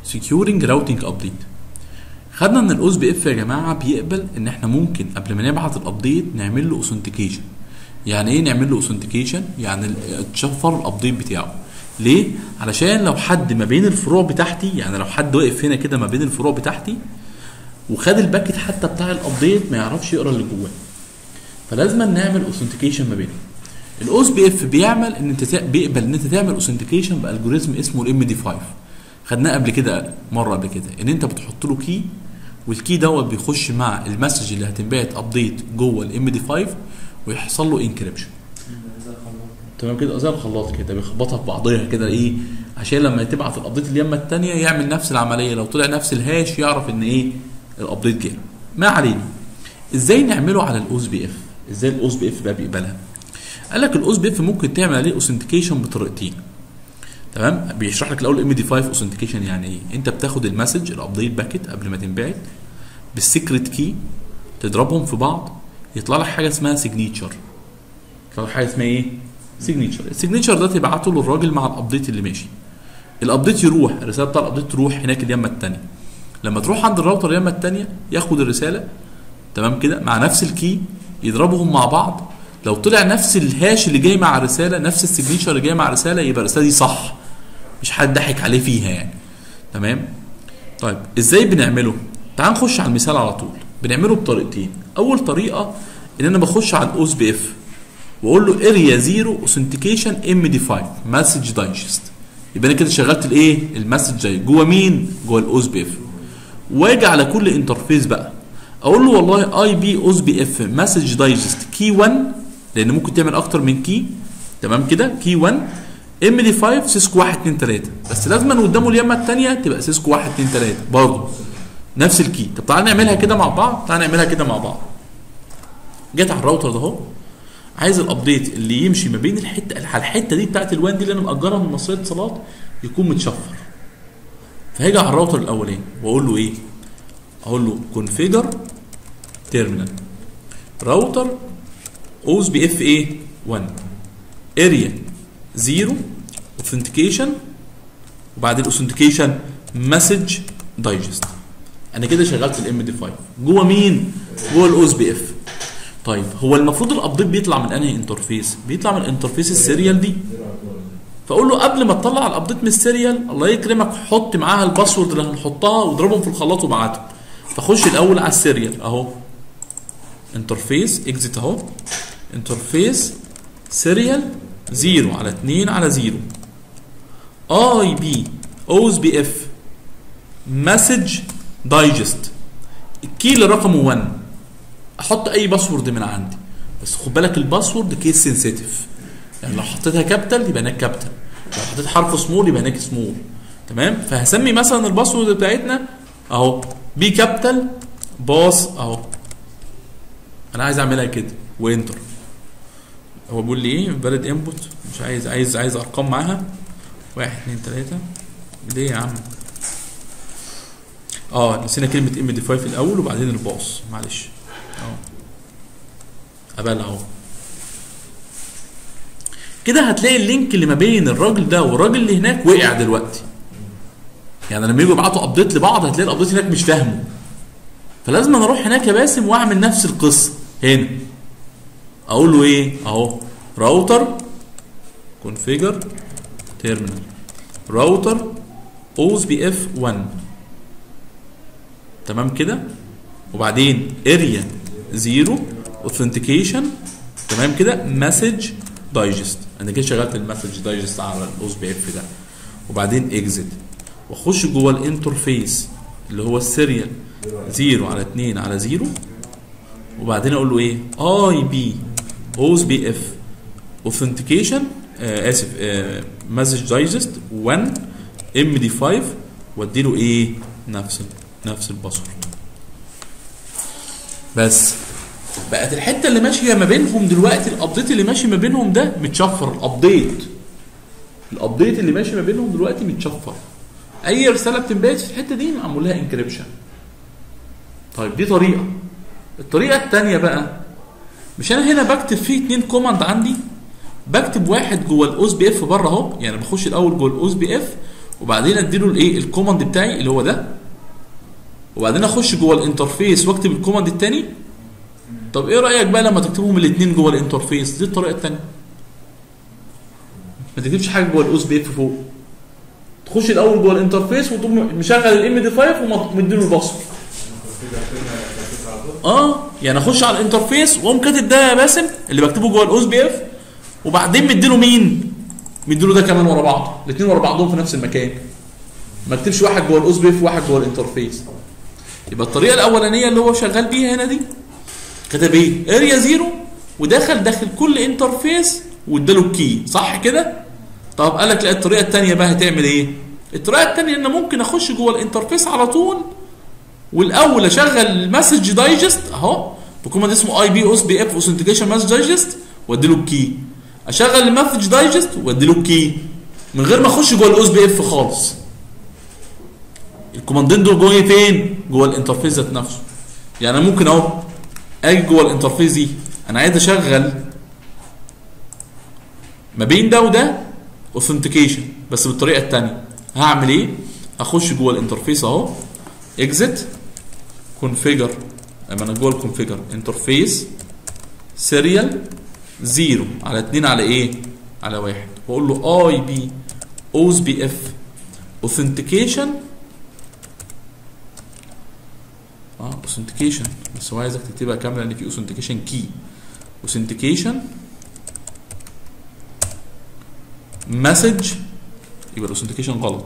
سكيورنج راوتنج ابديت خدنا ان الاوس بي اف يا جماعه بيقبل ان احنا ممكن قبل ما نبعت الابديت نعمل له اوثنتيكيشن يعني ايه نعمل له اوثنتيكيشن يعني ال- تشفر الابديت بتاعه ليه علشان لو حد ما بين الفروع بتاعتي يعني لو حد واقف هنا كده ما بين الفروع بتاعتي وخد الباكت حتى بتاع الابديت ما يعرفش يقرا اللي جواه فلازم نعمل اوثنتيكيشن ما بينهم الاوس بي اف بيعمل ان انت تع- بيقبل ان انت تعمل اوثنتيكيشن بالجوريزم اسمه الام دي 5 خدناه قبل كده مره قبل كده ان انت بتحط له كي والكي دوت بيخش مع المسج اللي هتنبعت ابديت جوه الام دي 5 ويحصل له انكريبشن تمام كده زي الخلاط كده بيخبطها في بعضيها كده ايه عشان لما تبعت الابديت اليمه الثانيه يعمل نفس العمليه لو طلع نفس الهاش يعرف ان ايه الابديت جه ما علينا ازاي نعمله على الاوس بي اف ازاي الاوس بي اف بقى بيقبلها قال لك الاوس بي اف ممكن تعمل عليه اوثنتيكيشن بطريقتين تمام بيشرح لك الاول ام دي 5 اوثنتيكيشن يعني ايه انت بتاخد المسج الابديت باكيت قبل ما تنبعت بالسيكريت كي تضربهم في بعض يطلع لك حاجه اسمها سيجنيتشر يطلع لك حاجه اسمها ايه سيجنيتشر السيجنيتشر ده تبعته للراجل مع الابديت اللي ماشي الابديت يروح الرساله بتاع الابديت تروح هناك اليمه الثانيه لما تروح عند الراوتر اليمه الثانيه ياخد الرساله تمام كده مع نفس الكي يضربهم مع بعض لو طلع نفس الهاش اللي جاي مع الرساله نفس السيجنيتشر اللي جاي مع الرساله يبقى الرساله دي صح مش حد ضحك عليه فيها يعني تمام طيب ازاي بنعمله تعال نخش على المثال على طول بنعمله بطريقتين اول طريقه ان انا بخش على الاوس بي اف واقول له اريا زيرو اوثنتيكيشن ام دي 5 مسج دايجست يبقى انا كده شغلت الايه المسج داي جوه مين جوه الاوس بي اف واجي على كل انترفيس بقى اقول له والله اي بي اوس بي اف مسج دايجست كي 1 لان ممكن تعمل اكتر من كي تمام كده كي 1 ام دي 5 سيسكو 1 2 3 بس لازم قدامه اليمه الثانيه تبقى سيسكو 1 2 3 برضه نفس الكي طب تعالى نعملها كده مع بعض تعالى نعملها كده مع بعض جيت على الراوتر ده اهو عايز الابديت اللي يمشي ما بين الحته الحته دي بتاعت الوان دي اللي انا مأجرها من مصرية اتصالات يكون متشفر فهاجي على الراوتر الاولاني واقول له ايه اقول له كونفيجر تيرمينال راوتر اوز بي اف ايه 1 اريا 0 اوثنتيكيشن وبعد الاوثنتيكيشن مسج دايجست انا كده شغلت الام دي 5 جوه مين جوه الاوز بي اف طيب هو المفروض الابديت بيطلع من انهي انترفيس بيطلع من الانترفيس السيريال دي فاقول له قبل ما تطلع الابديت من السيريال الله يكرمك حط معاها الباسورد اللي هنحطها واضربهم في الخلاط وابعتهم فخش الاول على السيريال اهو انترفيس اكزيت اهو انترفيس سيريال 0 على 2 على 0 اي بي اوز بي اف مسج دايجست الكي اللي رقمه 1 احط اي باسورد من عندي بس خد بالك الباسورد كيس سنسيتيف يعني لو حطيتها كابيتال يبقى هناك كابيتال لو حطيت حرف سمول يبقى هناك سمول تمام فهسمي مثلا الباسورد بتاعتنا اهو بي كابيتال باص اهو انا عايز اعملها كده وانتر هو بيقول لي ايه فاليد انبوت مش عايز عايز عايز ارقام معاها واحد اتنين تلاته ليه يا عم اه نسينا كلمه ام دي 5 الاول وبعدين الباص معلش اهو قبلها اهو كده هتلاقي اللينك اللي ما بين الراجل ده والراجل اللي هناك وقع دلوقتي يعني لما يجوا يبعتوا ابديت لبعض هتلاقي الابديت هناك مش فاهمه فلازم انا اروح هناك يا باسم واعمل نفس القصه هنا اقول له ايه اهو راوتر كونفيجر تيرمينال راوتر اوز بي اف 1 تمام كده وبعدين اريا 0 اوثنتيكيشن تمام كده مسج دايجست انا كده شغلت المسج دايجست على الاوز بي اف ده وبعدين اكزيت واخش جوه الانترفيس اللي هو السيريال 0 على 2 على 0 وبعدين اقول له ايه اي بي اوز بي اف اوثنتيكيشن اسف مسج دايجست 1 ام دي 5 وادي له ايه نفس نفس الباسورد بس بقت الحته اللي ماشيه ما بينهم دلوقتي الابديت اللي ماشي ما بينهم ده متشفر الابديت الابديت اللي ماشي ما بينهم دلوقتي متشفر اي رساله بتنبعت في الحته دي معمول لها انكريبشن طيب دي طريقه الطريقه الثانيه بقى مش انا هنا بكتب فيه اتنين كوماند عندي بكتب واحد جوه الاوس بي اف بره اهو يعني بخش الاول جوه الاوس بي اف وبعدين اديله الايه الكوماند بتاعي اللي هو ده وبعدين اخش جوه الانترفيس واكتب الكوماند التاني طب ايه رايك بقى لما تكتبهم الاثنين جوه الانترفيس دي الطريقه الثانيه ما تكتبش حاجه جوه الاوس بي اف فوق تخش الاول جوه الانترفيس وتقوم مشغل الام دي 5 ومديله الباسورد اه يعني اخش على الانترفيس واقوم كاتب ده يا باسم اللي بكتبه جوه الاوس بي اف وبعدين مديله مين؟ مديله ده كمان ورا بعض الاثنين ورا بعضهم في نفس المكان ما اكتبش واحد جوه الاوس بي اف وواحد جوه الانترفيس يبقى الطريقه الاولانيه اللي هو شغال بيها هنا دي كتب ايه؟ اريا زيرو ودخل داخل كل انترفيس واداله الكي صح كده؟ طب قال لك لا الطريقه الثانيه بقى هتعمل ايه؟ الطريقه الثانيه ان ممكن اخش جوه الانترفيس على طول والاول اشغل المسج دايجست اهو بكوماند اسمه اي بي اوس بي اف اوثنتيكيشن مسج دايجست وادي له الكي اشغل المسج دايجست وادي له الكي من غير ما اخش جوه الاوس بي اف خالص الكوماندين دول جوه فين؟ جوه الانترفيس ذات نفسه يعني انا ممكن اهو اجي جوه الانترفيس دي انا عايز اشغل ما بين ده وده اوثنتيكيشن بس بالطريقه الثانيه هعمل ايه؟ هخش جوه الانترفيس اهو اكزit كونفيجر اما انا جوه الكونفيجر انترفيس سيريال زيرو على 2 على ايه؟ على واحد واقول له اي بي اوز بي اف اوثنتيكيشن اه اوثنتيكيشن بس هو عايزك تكتبها كامله لان في اوثنتيكيشن كي اوثنتيكيشن مسج يبقى الاوثنتيكيشن غلط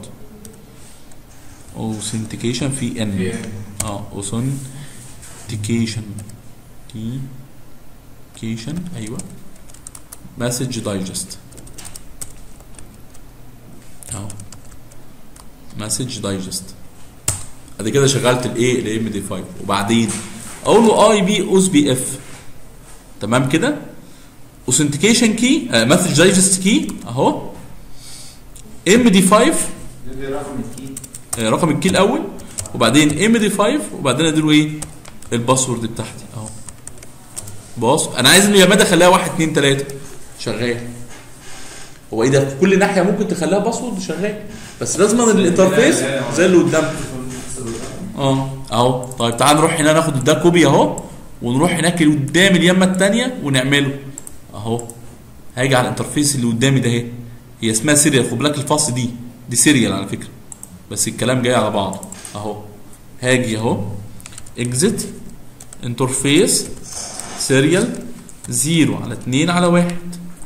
اوثنتيكيشن في ان اه اوثنتيكيشن تي كيشن ايوه مسج دايجست اهو مسج دايجست ادي كده شغلت الايه الام دي 5 وبعدين اقول له اي بي اوس بي اف تمام كده اوثنتيكيشن كي مسج دايجست كي اهو ام دي 5 دي رقم الكي آه، رقم الكي الاول وبعدين ام دي 5 وبعدين اديله ايه الباسورد بتاعتي اهو باص انا عايز انه يا مدى خليها 1 2 3 شغال هو ايه ده في كل ناحيه ممكن تخليها باسورد شغال بس لازم أن الانترفيس زي اللي قدامك اه اهو طيب تعال نروح هنا ناخد ده كوبي اهو ونروح هناك اللي قدام اليمه الثانيه ونعمله اهو هاجي على الانترفيس اللي قدامي ده اهي هي اسمها سيريال خد بالك الفاصل دي دي سيريال على فكره بس الكلام جاي على بعضه اهو هاجي اهو اكزit انترفيس سيريال زيرو على 2 على 1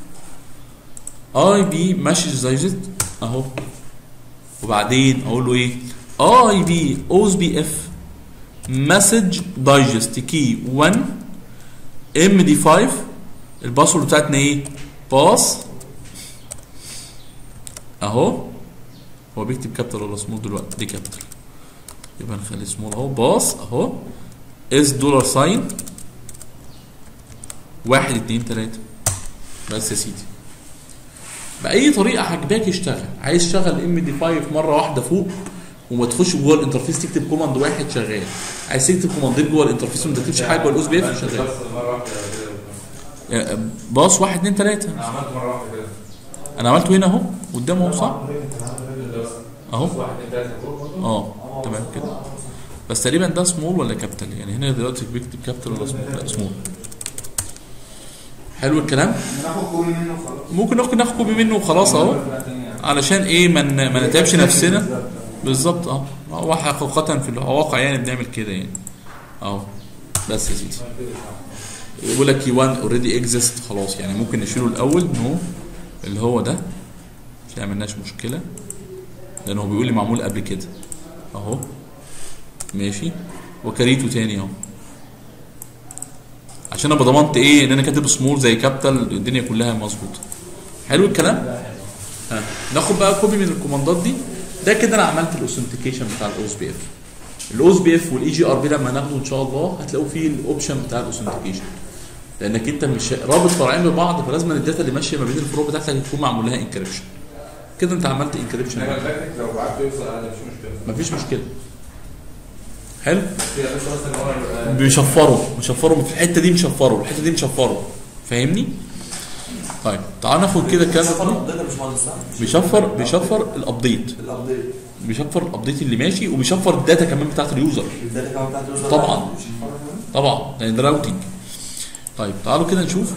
اي بي مسج دايجست اهو وبعدين اقول له ايه اي بي اوز بي اف مسج دايجست كي 1 ام دي 5 الباسورد بتاعتنا ايه باس اهو هو بيكتب كابيتال ولا سمول دلوقتي دي كابيتال يبقى نخلي سمول اهو باص اهو اس دولار ساين واحد اتنين تلاته بس يا سيدي بأي طريقة عجباك يشتغل عايز تشغل ام دي 5 مرة واحدة فوق وما تخش جوه الانترفيس تكتب كوماند واحد شغال عايز تكتب كوماندين جوه الانترفيس وما تكتبش حاجه جوه الاوس بي اف شغال بس مره واحده كده باص واحد اتنين تلاته انا عملت مره واحده كده انا عملته هنا اهو قدامه اهو صح اهو واحد اتنين تلاته فوق برضه اه تمام كده بس تقريبا ده سمول ولا كابيتال يعني هنا دلوقتي بيكتب كابيتال ولا سمول لا سمول حلو الكلام ناخد كوبي منه وخلاص ممكن ناخد ناخد كوبي منه وخلاص اهو علشان ايه ما من ما نتعبش نفسنا بالظبط اه هو حقيقة في الواقع يعني بنعمل كده يعني اهو بس يا سيدي يقول لك يو 1 اوريدي اكزيست خلاص يعني ممكن نشيله الاول نو اللي هو ده مش عملناش مشكله لان هو بيقول لي معمول قبل كده اهو ماشي وكريته تاني اهو عشان ابقى ضمنت ايه ان انا كاتب سمول زي كابيتال الدنيا كلها مظبوطه حلو الكلام ها ناخد بقى كوبي من الكوماندات دي ده كده انا عملت الاوثنتيكيشن بتاع الاوس بي اف الاوس بي اف والاي جي ار بي لما ناخده ان شاء الله هتلاقوا فيه الاوبشن بتاع الاوثنتيكيشن لانك انت مش رابط فرعين ببعض فلازم الداتا اللي ماشيه ما بين الفروع بتاعتك تكون معمول لها انكريبشن كده انت عملت انكريبشن انما الباكت لو بعته يوصل على مش مشكله مفيش مشكله حلو في بس مثلا هو بيشفروا بيشفروا في الحته دي مشفروا الحته دي مشفروا فاهمني طيب تعال ناخد كده كام شفر الابديت يا باشمهندس صح؟ بيشفر بيشفر الابديت الابديت بيشفر الابديت اللي ماشي وبيشفر الداتا كمان بتاعت اليوزر الداتا كمان بتاعت اليوزر طبعاً. مش هيشفرها كمان؟ طبعا لان ده راوتنج طيب تعالوا كده نشوف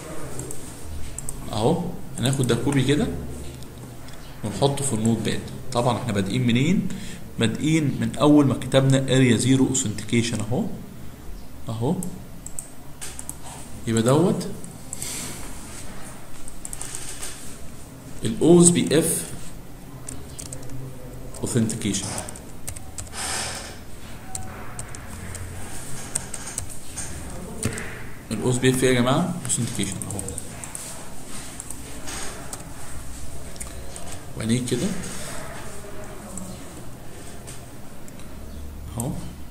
اهو هناخد ده كوبي كده ونحطه في النوت باد طبعا احنا بادئين منين بادئين من اول ما كتبنا اريا زيرو اوثنتيكيشن اهو اهو يبقى دوت الاوز بي اف اوثنتيكيشن الاوز بي اف يا جماعه اوثنتيكيشن اهو وعينيك كده اهو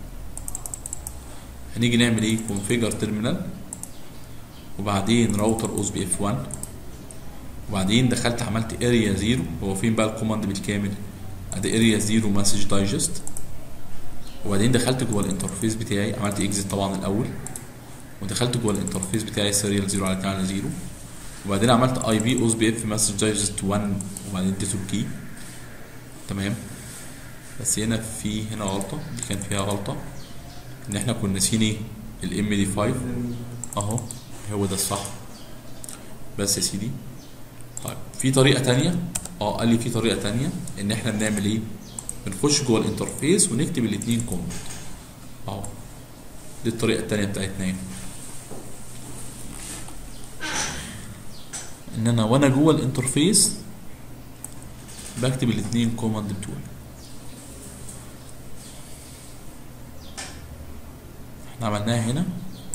هنيجي نعمل ايه كونفيجر تيرمينال وبعدين راوتر اوز بي اف 1 وبعدين دخلت عملت اريا زيرو هو فين بقى الكوماند بالكامل ادي اريا زيرو مسج دايجست وبعدين دخلت جوه الانترفيس بتاعي عملت اكزيت طبعا الاول ودخلت جوه الانترفيس بتاعي سيريال 0 على 2 على 0 وبعدين عملت اي بي اوز بي اف مسج دايجست 1 وبعدين اديته الكي تمام بس هنا في هنا غلطه دي كان فيها غلطه ان احنا كنا ناسيين ايه الام دي 5 اهو هو ده الصح بس يا سيدي طيب في طريقه تانية اه قال لي في طريقه تانية ان احنا بنعمل ايه بنخش جوه الانترفيس ونكتب الاثنين كومنت اهو دي الطريقه التانية بتاعتنا ايه ان انا وانا جوه الانترفيس بكتب الاثنين كوماند بتوعي احنا عملناها هنا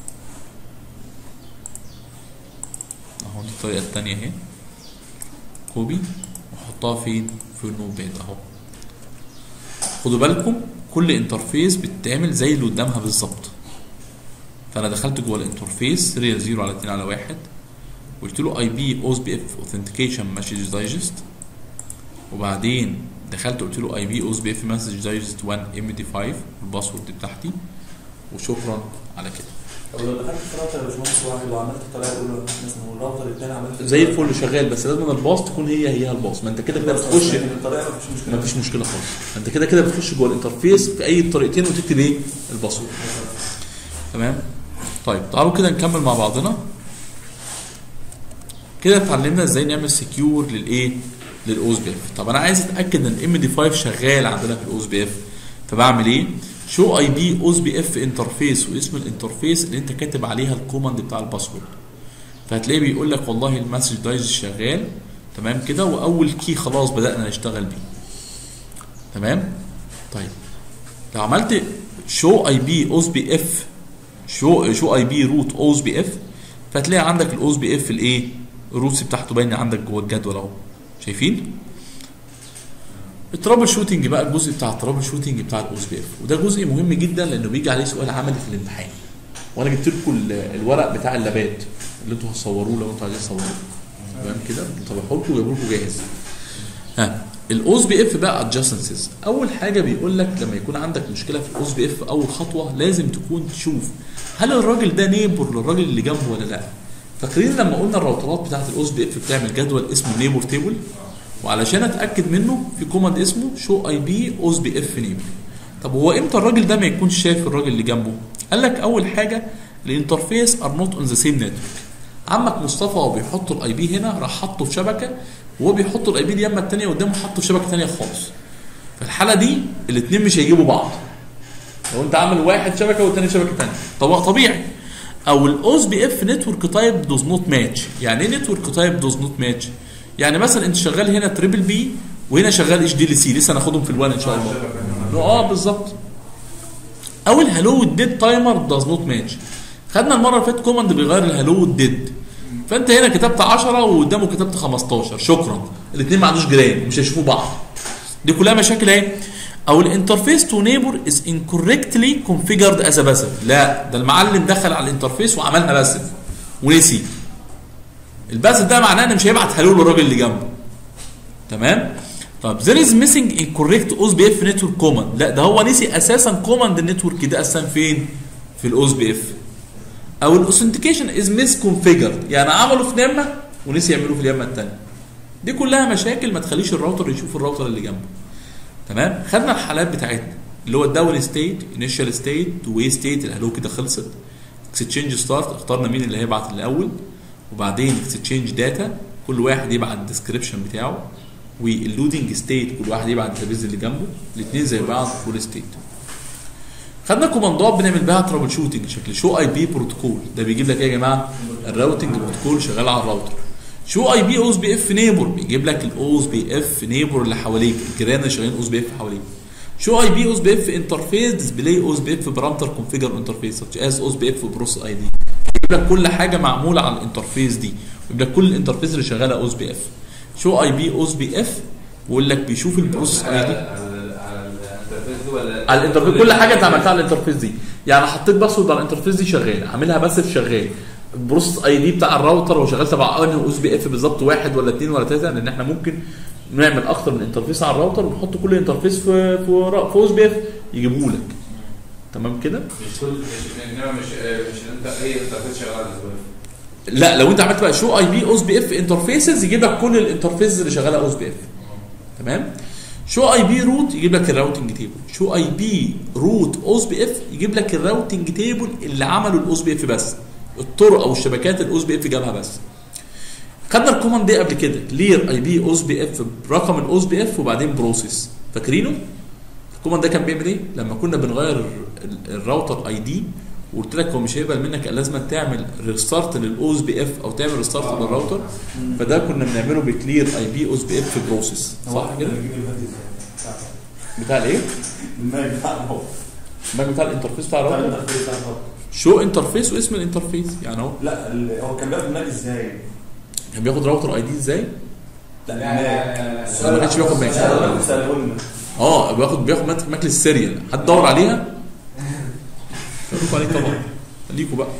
اهو دي الطريقه التانية اهي كوبي واحطها فين في النوت باد اهو خدوا بالكم كل انترفيس بتتعمل زي اللي قدامها بالظبط فانا دخلت جوه الانترفيس سيريال 0 على 2 على 1 قلت له اي بي اوز بي اف اوثنتيكيشن مسج دايجست وبعدين دخلت قلت له اي بي اوز بي اف مسج دايجست 1 ام دي 5 الباسورد بتاعتي وشكرا على كده طب لو دخلت في راوتر يا باشمهندس واحد وعملت الطريقه الاولى مثلا والراوتر الثاني عملت زي الفل شغال بس لازم الباص تكون هي هي الباص ما انت كده كده بتخش يعني الطريقه مفيش مشكله ما فيش مشكله خالص انت كده كده بتخش جوه الانترفيس في اي الطريقتين وتكتب ايه الباسورد تمام طيب تعالوا كده نكمل مع بعضنا كده اتعلمنا ازاي نعمل سكيور للايه للاوز بي اف طب انا عايز اتاكد ان الام دي 5 شغال عندنا في الاوز بي اف فبعمل ايه شو اي بي اوز بي اف انترفيس واسم الانترفيس اللي انت كاتب عليها الكوماند بتاع الباسورد فهتلاقيه بيقول لك والله المسج دايجست شغال تمام كده واول كي خلاص بدانا نشتغل بيه تمام طيب لو عملت شو اي بي اوز بي اف شو شو اي بي روت اوز بي اف فهتلاقي عندك الاوز بي اف الايه الروتس بتاعته باينه عندك جوه الجدول اهو شايفين الترابل شوتنج بقى الجزء بتاع الترابل شوتنج بتاع الاوز بي اف وده جزء مهم جدا لانه بيجي عليه سؤال عملي في الامتحان وانا جبت لكم ال- الورق بتاع اللابات اللي انتوا هتصوروه لو انتوا عايزين تصوروه تمام كده طبعا لكم وجايبه لكم جاهز ها الاوز بي اف بقى ادجستنسز اول حاجه بيقول لك لما يكون عندك مشكله في الاوز بي اف اول خطوه لازم تكون تشوف هل الراجل ده نيبر للراجل اللي جنبه ولا لا فاكرين لما قلنا الراوترات بتاعت الاوز بي اف بتعمل جدول اسمه نيبر تيبل وعلشان اتاكد منه في كوماند اسمه شو اي بي اوز بي اف نيبر طب هو امتى الراجل ده ما يكونش شايف الراجل اللي جنبه قال لك اول حاجه الانترفيس ار نوت اون ذا سيم نتورك عمك مصطفى وهو بيحط الاي بي هنا راح حطه في شبكه وهو بيحط الاي بي اليمه الثانيه قدامه حطه في شبكه ثانيه خالص في الحاله دي الاثنين مش هيجيبوا بعض لو انت عامل واحد شبكه والثاني شبكه ثانيه طب طبيعي او الاوز بي اف نتورك تايب دوز نوت ماتش يعني ايه نتورك تايب دوز نوت ماتش يعني مثلا انت شغال هنا تريبل بي وهنا شغال اتش دي ال سي لسه هناخدهم في الوان ان شاء الله اه بالظبط او الهالو والديد تايمر داز نوت ماتش خدنا المره اللي فاتت كوماند بيغير الهالو والديد فانت هنا كتبت 10 وقدامه كتبت 15 شكرا الاثنين ما عندوش جيران مش هيشوفوا بعض دي كلها مشاكل اهي او الانترفيس تو نيبر از incorrectly configured as a passive لا ده المعلم دخل على الانترفيس وعملها باسف ونسي الباسف ده معناه ان مش هيبعت هلو للراجل اللي جنبه تمام طب there is missing incorrect اوز بي اف نتورك كوماند لا ده هو نسي اساسا كوماند النتورك ده اساسا فين في الاوز بي اف او الاوثنتيكيشن از ميس كونفيجر يعني عمله في نعمه ونسي يعمله في اليمه الثانيه دي كلها مشاكل ما تخليش الراوتر يشوف الراوتر اللي جنبه تمام خدنا الحالات بتاعتنا اللي هو الداون ستيت انيشال ستيت واي ستيت الهلو كده خلصت اكستشينج ستارت اخترنا مين اللي هيبعت الاول وبعدين اكستشينج داتا كل واحد يبعت الديسكريبشن بتاعه واللودنج ستيت كل واحد يبعت الداتابيز اللي جنبه الاثنين زي بعض فول ستيت خدنا كوماندات بنعمل بيها ترابل شوتنج شكل شو اي بي بروتوكول ده بيجيب لك ايه يا جماعه الراوتنج بروتوكول شغال على الراوتر شو اي بي اوز بي اف نيبر بيجيب لك الاوز بي اف نيبر اللي حواليك الجيران اللي شغالين اوز بي اف حواليك شو اي بي اوز بي اف انترفيس ديسبلاي اوز بي اف بارامتر كونفيجر انترفيس such as اوز بي اف بروس اي دي يجيب لك كل حاجه معموله على الانترفيس دي يجيب لك كل الانترفيس اللي شغاله اوز بي اف شو اي بي اوز بي اف ويقول لك بيشوف البروسيس اي دي على على الانترفيس دي ولا على الانترفيس كل حاجه انت عملتها على الانترفيس دي يعني حطيت باسورد على الانترفيس دي شغال عاملها بس شغال البروسيس اي دي بتاع الراوتر هو شغال تبع انهي اوس بي اف بالظبط واحد ولا اثنين ولا ثلاثه لان احنا ممكن نعمل اكتر من انترفيس على الراوتر ونحط كل انترفيس في في را- في اوس بي اف يجيبه لك تمام كده مش كل مش انما مش مش انت اي انترفيس شغال على الاسبوع لا لو انت عملت بقى شو اي بي اوس بي اف انترفيسز يجيب لك كل الانترفيس اللي شغاله اوس بي اف تمام شو اي بي روت يجيب لك الراوتنج تيبل شو اي بي روت اوس بي اف يجيب لك الراوتنج تيبل اللي عمله الاوس بي اف بس الطرق او الشبكات الاوس بي اف جابها بس خدنا الكوماند دي قبل كده كلير اي بي اوس بي اف برقم الاوس بي اف وبعدين بروسيس فاكرينه الكوماند ده كان بيعمل ايه لما كنا بنغير ال- الراوتر اي دي وقلت لك هو مش هيقبل منك إلا لازم تعمل ريستارت للاوس بي اف او تعمل ريستارت للراوتر فده كنا بنعمله بكلير اي بي اوس بي اف بروسيس صح كده بيجيب الفاتي ازاي؟ بتاع الايه الماك بتاع الهواء. الماك بتاع الانترفيس بتاع بتاع الراوتر الانترفيس بتاع الهواء. شو انترفيس واسم الانترفيس يعني هو لا ال- هو كان بياخد الماك ازاي؟ كان بياخد راوتر اي دي ازاي لا لا الماك لا لا ما كانش بياخد ماك سألونا- سألونا. اه بياخد بياخد ماك ماك للسيريال حد دور عليها شوفوا عليك طبعا خليكوا بقى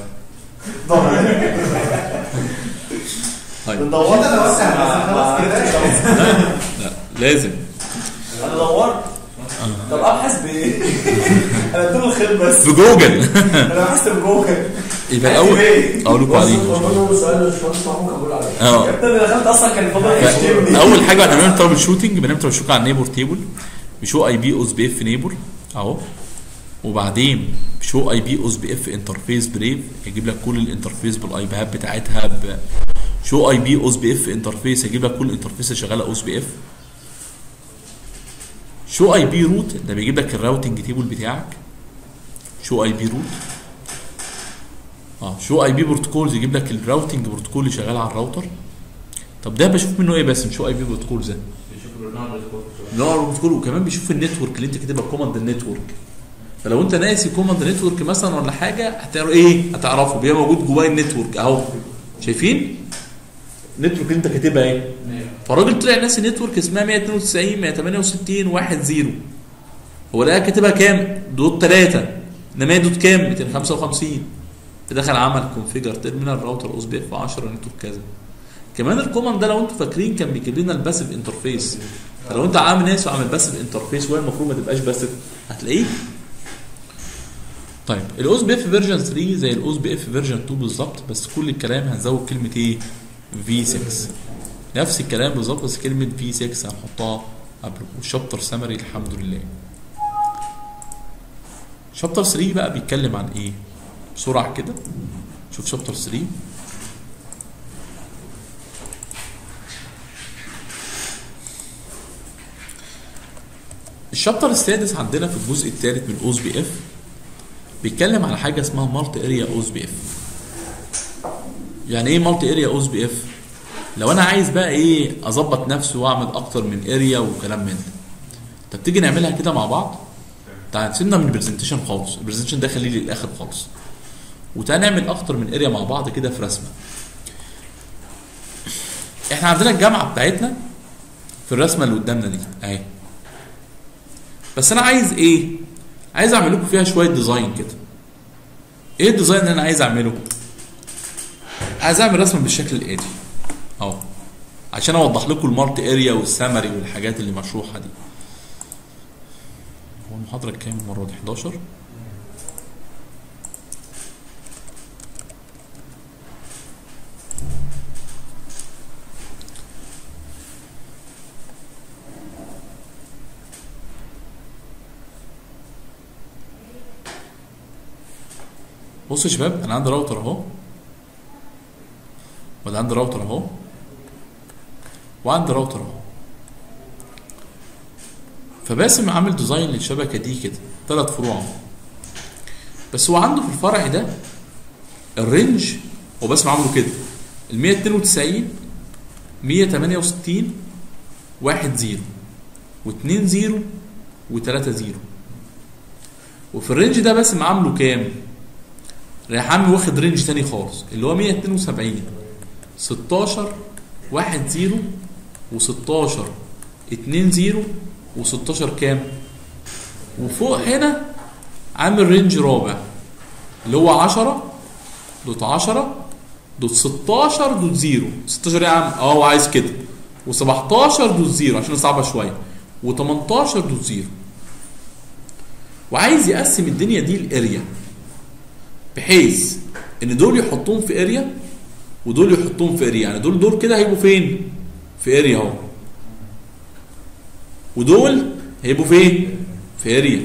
طيب دورت أنا بس ما- ما خلاص كده. عرفتش. لا لازم انا دورت طب ابحث بايه؟ انا اديله الخير بس بجوجل انا بحثت بجوجل يبقى الاول اقول لكم عليه سؤال الباشمهندس محمود كان بيقول عليه اه يا ابني انا دخلت اصلا كان فاضل يشتمني اول حاجه احنا بنعمل ترابل شوتنج بنعمل ترابل شوتنج على النيبر تيبل بشو اي بي اوز بي اف نيبر اهو وبعدين بشو اي بي اوز بي اف انترفيس بريف يجيب لك كل الانترفيس بالاي بيهات بتاعتها ب شو اي بي اوز بي اف انترفيس يجيب لك كل الانترفيس اللي شغاله اوز بي اف شو اي بي روت ده بيجيب لك الراوتنج تيبل بتاعك شو اي بي روت اه شو اي بي بروتوكولز يجيب لك الراوتنج بروتوكول اللي شغال على الراوتر طب ده بشوف منه ايه بس شو اي بي بروتوكول ده بيشوف البرنامج نوع البروتوكول وكمان بيشوف النتورك اللي انت كاتبها كوماند النتورك فلو انت ناسي كوماند نتورك مثلا ولا حاجه هتعرف ايه هتعرفه بيبقى موجود جواه النتورك اهو شايفين النتورك اللي انت كاتبها ايه فالراجل طلع ناسي نتورك اسمها 192 168 1 0 هو لقى كاتبها كام دوت 3 انما هي دوت كام 255 فدخل عمل كونفيجر تيرمينال راوتر اوس بي اف 10 نتورك كذا كمان الكوماند ده لو انتوا فاكرين كان بيجيب لنا الباسيف انترفيس فلو انت عامل ناس وعامل باسيف انترفيس وهي المفروض ما تبقاش باسيف هتلاقيه طيب الاوس بي اف فيرجن 3 زي الاوس بي اف فيرجن 2 بالظبط بس كل الكلام هنزود كلمه ايه في 6 نفس الكلام بالظبط بس كلمه في 6 هنحطها قبله والشابتر سمري الحمد لله شابتر 3 بقى بيتكلم عن ايه بسرعه كده شوف شابتر 3 الشابتر السادس عندنا في الجزء الثالث من اوز بي اف بيتكلم على حاجه اسمها مالتي اريا اوز بي اف يعني ايه مالتي اريا اوز بي اف لو انا عايز بقى ايه اظبط نفسي واعمل اكتر من اريا وكلام من ده طب تيجي نعملها كده مع بعض تعال سيبنا من البرزنتيشن خالص البرزنتيشن ده خليه للاخر خالص وتعال نعمل اكتر من اريا مع بعض كده في رسمه احنا عندنا الجامعه بتاعتنا في الرسمه اللي قدامنا دي اهي بس انا عايز ايه عايز اعمل لكم فيها شويه ديزاين كده ايه الديزاين اللي انا عايز اعمله عايز اعمل رسمه بالشكل الاتي اهو عشان اوضح لكم المالتي اريا والسمري والحاجات اللي مشروحه دي هو المحاضره كام المره دي 11 بصوا يا شباب انا عندي راوتر اهو ولا عندي راوتر اهو وعندي راوتر اهو فباسم عامل ديزاين للشبكه دي كده ثلاث فروع اهو. بس هو عنده في الفرع ده الرينج هو باسم عامله كده ال 192 168 1 0 و2 0 و3 0 وفي الرينج ده باسم عامله كام؟ رايح عامل واخد رينج تاني خالص اللي هو 172 16 1 0 و16 2 0 و16 كام؟ وفوق هنا عامل رينج رابع اللي هو 10 دوت 10 دوت 16 دوت 0 16 يا عم اه هو عايز كده و17 دوت 0 عشان صعبه شويه و18 دوت 0 وعايز يقسم الدنيا دي لاريا بحيث ان دول يحطوهم في اريا ودول يحطوهم في اريا يعني دول دول كده هيبقوا فين؟ في اريا اهو ودول هيبقوا فين؟ في اريا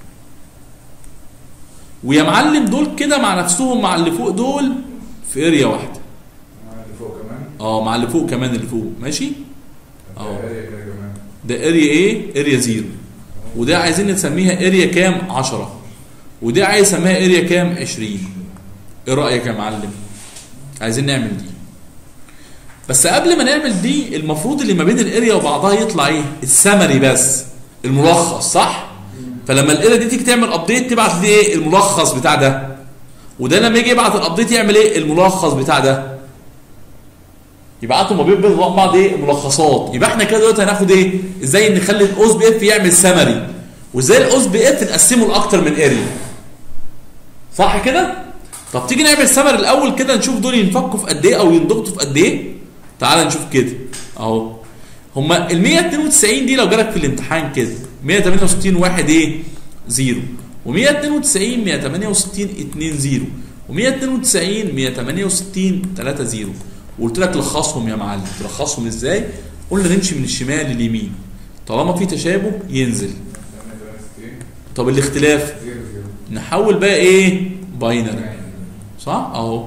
ويا معلم دول كده مع نفسهم مع اللي فوق دول في اريا واحده اللي فوق كمان اه مع اللي فوق كمان اللي فوق ماشي اه اريا كده كمان ده اريا ايه اريا زيرو وده عايزين نسميها اريا كام 10 وده عايز يسميها اريا كام 20 ايه رايك يا معلم عايزين نعمل دي بس قبل ما نعمل دي المفروض اللي ما بين الاريا وبعضها يطلع ايه السمري بس الملخص صح فلما الاريا دي تيجي تعمل ابديت تبعت لي ايه الملخص بتاع ده وده لما يجي يبعت الابديت يعمل ايه الملخص بتاع ده يبعتوا ما بين بعض ايه ملخصات يبقى احنا كده دلوقتي هناخد ايه ازاي نخلي الاوس بي اف يعمل سمري وازاي الاوس بي اف نقسمه لاكتر من اريا صح كده طب تيجي نعمل سمري الاول كده نشوف دول ينفكوا في قد ايه او ينضغطوا في قد ايه تعال نشوف كده اهو هما ال 192 دي لو جالك في الامتحان كده 168 واحد ايه زيرو و192 168 2 0 و192 168 3 0 وقلت لك لخصهم يا معلم تلخصهم ازاي قلنا نمشي من الشمال لليمين طالما في تشابه ينزل 68 طب الاختلاف 0 0 نحول بقى ايه باينري صح اهو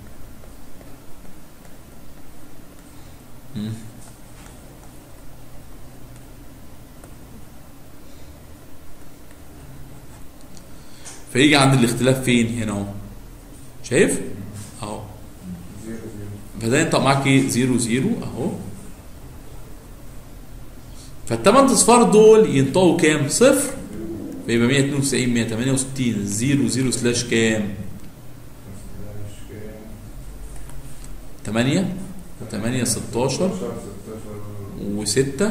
مم. فيجي عند الاختلاف فين هنا اهو شايف اهو 0 0 فده ينطق معاك ايه 0 0 اهو فالثمان اصفار دول ينطقوا كام صفر فيبقى 192 168 0 0 سلاش كام 8 8 16 و6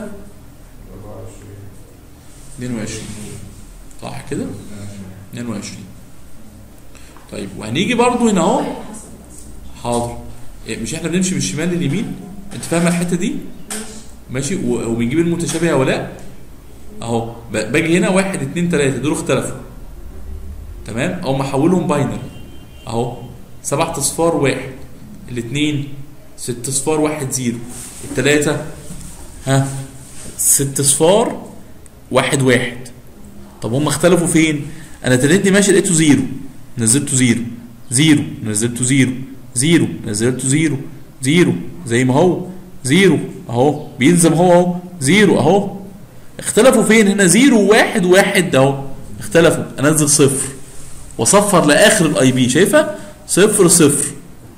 22 صح كده 22 طيب وهنيجي برضو هنا اهو حاضر إيه، مش احنا بنمشي من الشمال لليمين انت فاهم الحته دي ماشي و- وبنجيب المتشابه ولا اهو ب- باجي هنا واحد اتنين تلاته دول اختلفوا تمام او محولهم باينري اهو سبعة اصفار واحد الاثنين ست اصفار واحد زيرو التلاته ها ست اصفار واحد واحد طب هم اختلفوا فين؟ انا تلاتني ماشي لقيته زيرو نزلته زيرو زيرو نزلته زيرو زيرو نزلته زيرو زيرو زي ما هو زيرو اهو بينزل هو اهو زيرو اهو اختلفوا فين هنا زيرو وواحد وواحد اهو اختلفوا انزل صفر واصفر لاخر الاي بي شايفه صفر صفر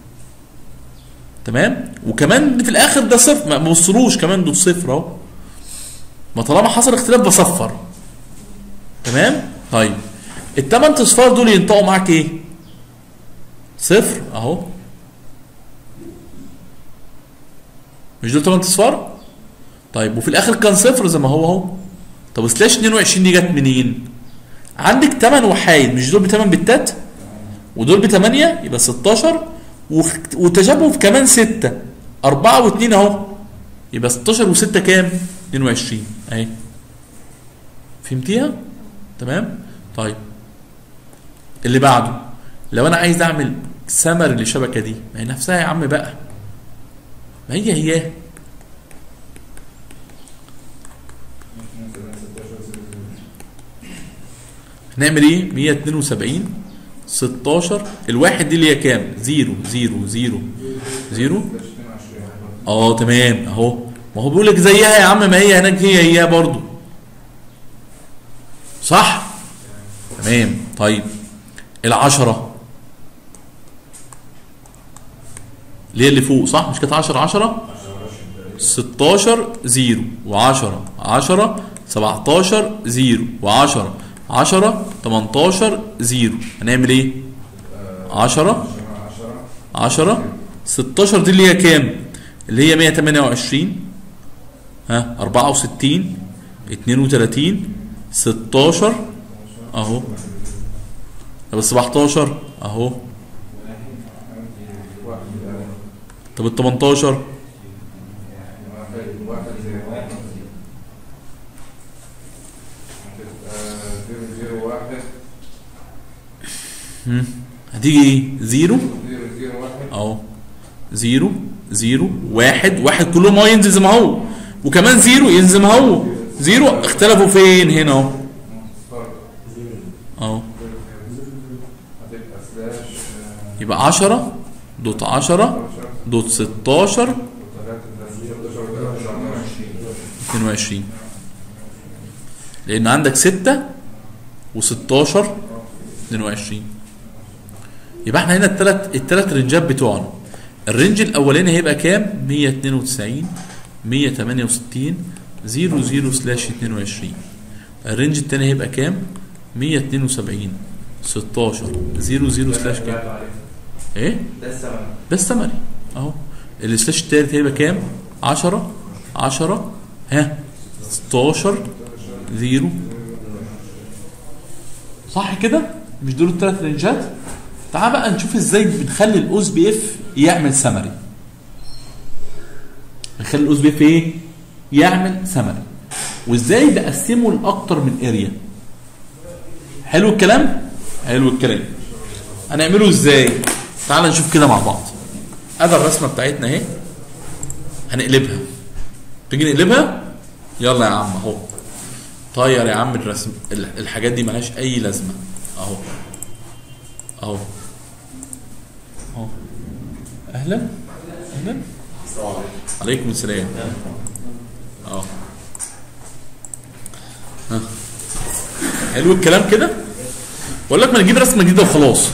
تمام وكمان في الاخر ده صفر ما بوصلوش كمان دول صفر اهو ما طالما حصل اختلاف بصفر تمام طيب الثمان اصفار دول ينطقوا معاك ايه صفر اهو مش دول ثمان اصفار طيب وفي الاخر كان صفر زي ما هو اهو طب سلاش 22 دي جت منين عندك 8 وحايد مش دول ب 8 بتات ودول ب 8 يبقى 16 وخ- وتشابه في كمان 6 4 و2 اهو يبقى 16 و6 كام 22 اهي فهمتيها تمام طيب اللي بعده لو انا عايز اعمل سمر للشبكه دي ما هي نفسها يا عم بقى ما هي هي هنعمل ايه 172 16 الواحد دي اللي هي كام 0 0 0 0 اه تمام اهو ما هو بيقول لك زيها يا عم ما هي هناك هي هي برضو صح تمام طيب العشرة اللي هي اللي فوق صح مش كانت 10 10 16 0 و10 10 17 0 و10 10 18 0 هنعمل ايه 10 10 16 دي اللي هي كام اللي هي 128 ها 64 32 16 اهو طب ال 17 اهو طب ال 18 هتيجي ايه زيرو اهو زيرو زيرو واحد واحد كلهم اهو ينزل زي ما هو وكمان زيرو ينزل زي ما هو زيرو اختلفوا فين هنا اهو اهو يبقى 10 دوت 10 دوت 16 22 لان عندك 6 و16 22 يبقى احنا هنا الثلاث الثلاث رنجات بتوعنا الرنج الاولاني هيبقى كام 192 168 00 سلاش 22 الرنج الثاني هيبقى كام 172 16 00 سلاش كام ايه ده السمن ده السمري اهو السلاش التالت هيبقى كام 10 10 ها 16 0 صح كده مش دول الثلاث رينجات تعال بقى نشوف ازاي بنخلي الاوز بي اف يعمل سمري نخلي الاوز بي اف ايه يعمل سمري وازاي بقسمه لاكتر من اريا حلو الكلام حلو الكلام هنعمله ازاي تعال نشوف كده مع بعض ادي الرسمه بتاعتنا اهي هنقلبها تيجي نقلبها يلا يا عم اهو طير يا عم الرسم ال- الحاجات دي ملهاش اي لازمه اهو اهو اهو اهلا اهلا عليكم السلام اهو ها. حلو الكلام كده بقول لك ما نجيب رسمه جديده وخلاص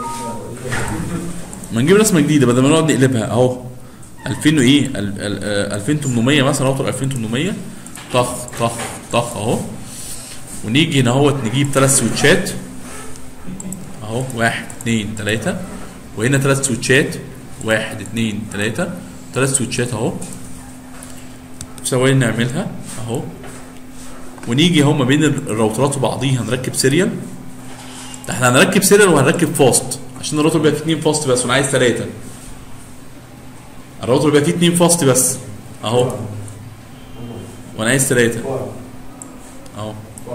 ما نجيب رسمه جديده بدل ما نقعد نقلبها اهو 2000 وايه ال- ال- آه، 2800 مثلا اوتر 2800 طخ طخ طخ اهو ونيجي هنا اهوت نجيب ثلاث سويتشات اهو واحد اثنين ثلاثة وهنا ثلاث سويتشات واحد اثنين ثلاثة ثلاث سويتشات اهو ثواني نعملها اهو ونيجي اهو ما بين الراوترات وبعضيها نركب سيريال ده احنا هنركب سيريال وهنركب فاست عشان الراوتر بيبقى فيه اثنين فاست بس وانا عايز ثلاثة الراوتر بيبقى فيه اثنين فاست بس اهو وانا عايز ثلاثة اهو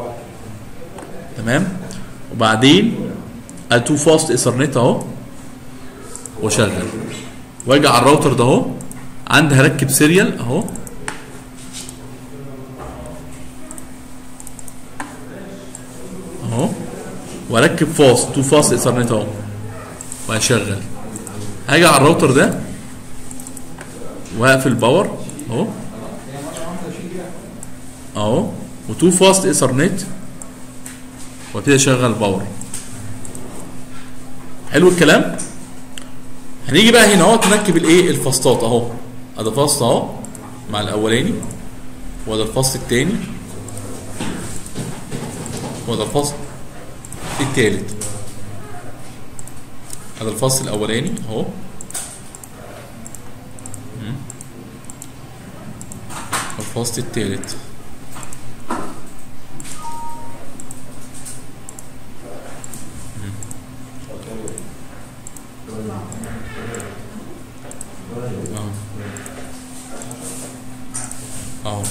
تمام وبعدين ال2 فاست ايثرنت اهو واشغل واجي على الراوتر ده اهو عندي هركب سيريال اهو اهو واركب فاست 2 فاست ايثرنت اهو واشغل هاجي على الراوتر ده واقفل باور اهو اهو و2 فاست ايثرنت وابتدي اشغل باور حلو الكلام هنيجي بقى هنا اهو نركب الايه الفاستات اهو ادي فاست اهو مع الاولاني وده الفاست التاني وده الفاست التالت هذا الفاست الاولاني اهو مم. الفاست التالت اهو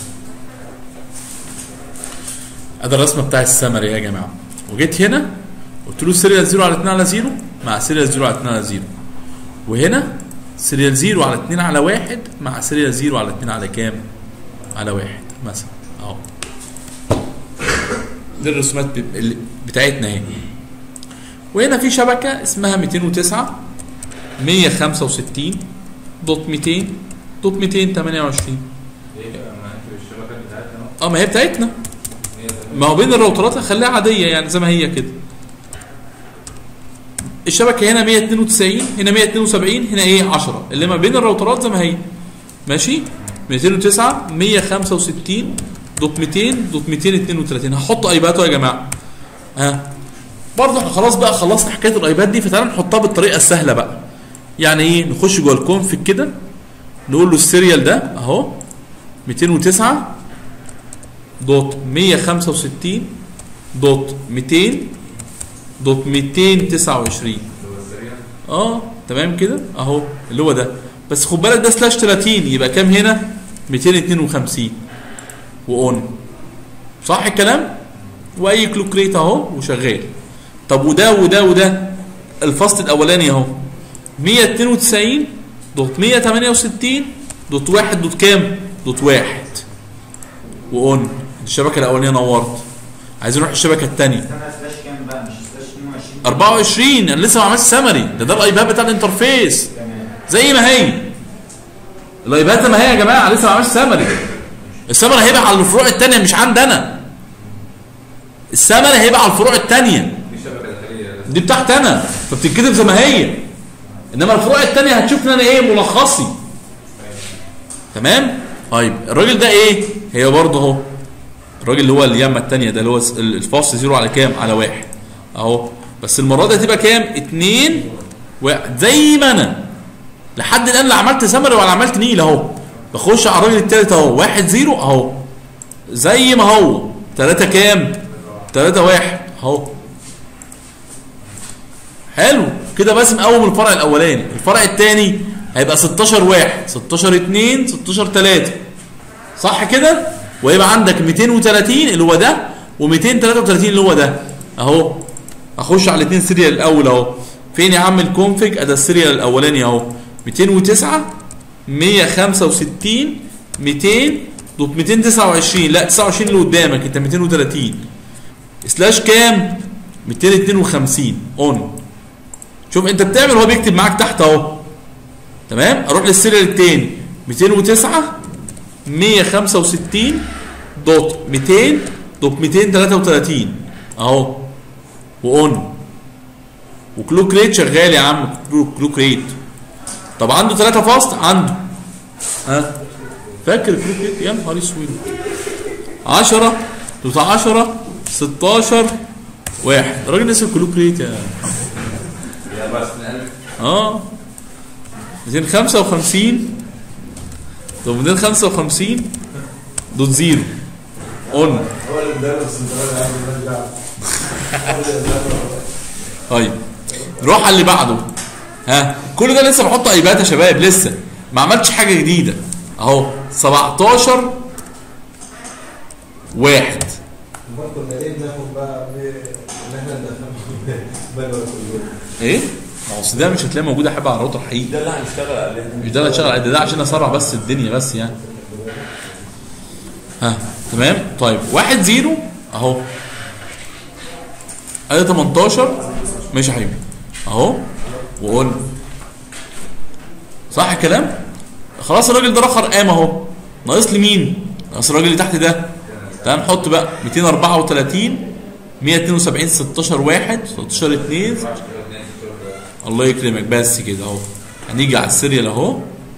ادي الرسمه بتاع السمري يا جماعه وجيت هنا قلت له سيريال 0 على 2 على 0 مع سيريال 0 على 2 على 0 وهنا سيريال 0 على 2 على 1 مع سيريال 0 على 2 على كام؟ على 1 مثلا اهو دي الرسومات ب- اللي- بتاعتنا اهي وهنا في شبكه اسمها 209 165 دوت 200 دوت 228 ايه بقى ما انت الشبكه بتاعتنا اه ما هي بتاعتنا هي ما هو بين الراوترات هخليها عاديه يعني زي ما هي كده الشبكه هنا 192 هنا 172 هنا ايه 10 اللي ما بين الراوترات زي ما هي ماشي 209 165 دوت 200 دوت 232 هحط ايباته يا جماعه ها برضه احنا خلاص بقى خلصنا حكايه الايباد دي فتعالى نحطها بالطريقه السهله بقى يعني ايه نخش جوه الكونفig كده نقول له السيريال ده اهو 209 دوت 165 دوت 200 دوت 229 اللي هو السريع اه تمام كده اهو اللي هو ده بس خد بالك ده سلاش 30 يبقى كام هنا 252 واون صح الكلام واي كلوك ريت اهو وشغال طب وده وده وده الفصل الاولاني اهو 192 دوت 168 دوت واحد دوت كام دوت واحد واون الشبكه الاولانيه نورت عايزين نروح الشبكه الثانيه استنى سلاش كام بقى مش سلاش 22 24 انا لسه ما عملتش سمري ده ده الايباد بتاع الانترفيس تمام زي ما هي الايباد زي ما هي يا جماعه لسه ما عملتش سمري السمري هيبقى على الفروع الثانيه مش عندي انا السمري هيبقى على الفروع الثانيه دي شبكه داخليه بس دي بتاعتي انا فبتتكتب زي ما هي انما الفروع الثانيه هتشوف ان انا ايه ملخصي تمام طيب الراجل ده ايه هي برضه اهو الراجل اللي هو اليمه الثانيه ده اللي هو ال- الفاصل زيرو على كام على واحد اهو بس المره دي هتبقى كام اتنين واحد زي ما انا لحد الان لا عملت سمري ولا عملت نيل اهو بخش على الراجل الثالث اهو واحد زيرو اهو زي ما هو ثلاثة كام ثلاثة واحد اهو حلو كده بس مقوم الفرع الاولاني الفرع الثاني هيبقى 16 واحد 16 2 16 3 صح كده ويبقى عندك 230 اللي هو ده و233 اللي هو ده اهو اخش على الاثنين سيريال الاول اهو فين يا عم الكونفج ادي السيريال الاولاني اهو 209 165 200 دوت 229 لا 29 اللي قدامك انت 230 سلاش كام 252 اون شوف انت بتعمل هو بيكتب معاك تحت اهو تمام اروح للسيريال التاني 209 165 دوت 200 دوت 233 اهو واون وكلوك ريت شغال يا عم كلوك- كلوك ريت طب عنده ثلاثة فاست عنده ها فاكر كلوك ريت يا نهار اسود 10 دوت 10 16 واحد الراجل نسي الكلوك ريت يا يا بس نقلب اه 255 طب 255 دوت زيرو اون هو اللي مدرس الدرجة عندي ماليش دعوة هو اللي مدرس. طيب نروح على اللي بعده ها كل ده لسه بحط ايبات يا شباب لسه ما عملتش حاجه جديده اهو 17 واحد امال كنا ليه بناخد بقى ب- ان احنا ندخل بلوى كلهم ايه ما هو أصل ده مش هتلاقيه موجود يا حبيبي على الراوتر حقيقي ده اللي هنشتغل عليه مش ده اللي هتشتغل عليه، ده, ده عشان اسرع بس الدنيا بس يعني ها تمام طيب واحد زيرو اهو ادي 18 ماشي يا حبيبي اهو وقول صح الكلام خلاص الراجل ده رخر قام اهو ناقص لي مين ناقص الراجل اللي تحت ده تعال نحط بقى 234 172 16 1 16 2 الله يكرمك بس كده اهو هنيجي على السيريال اهو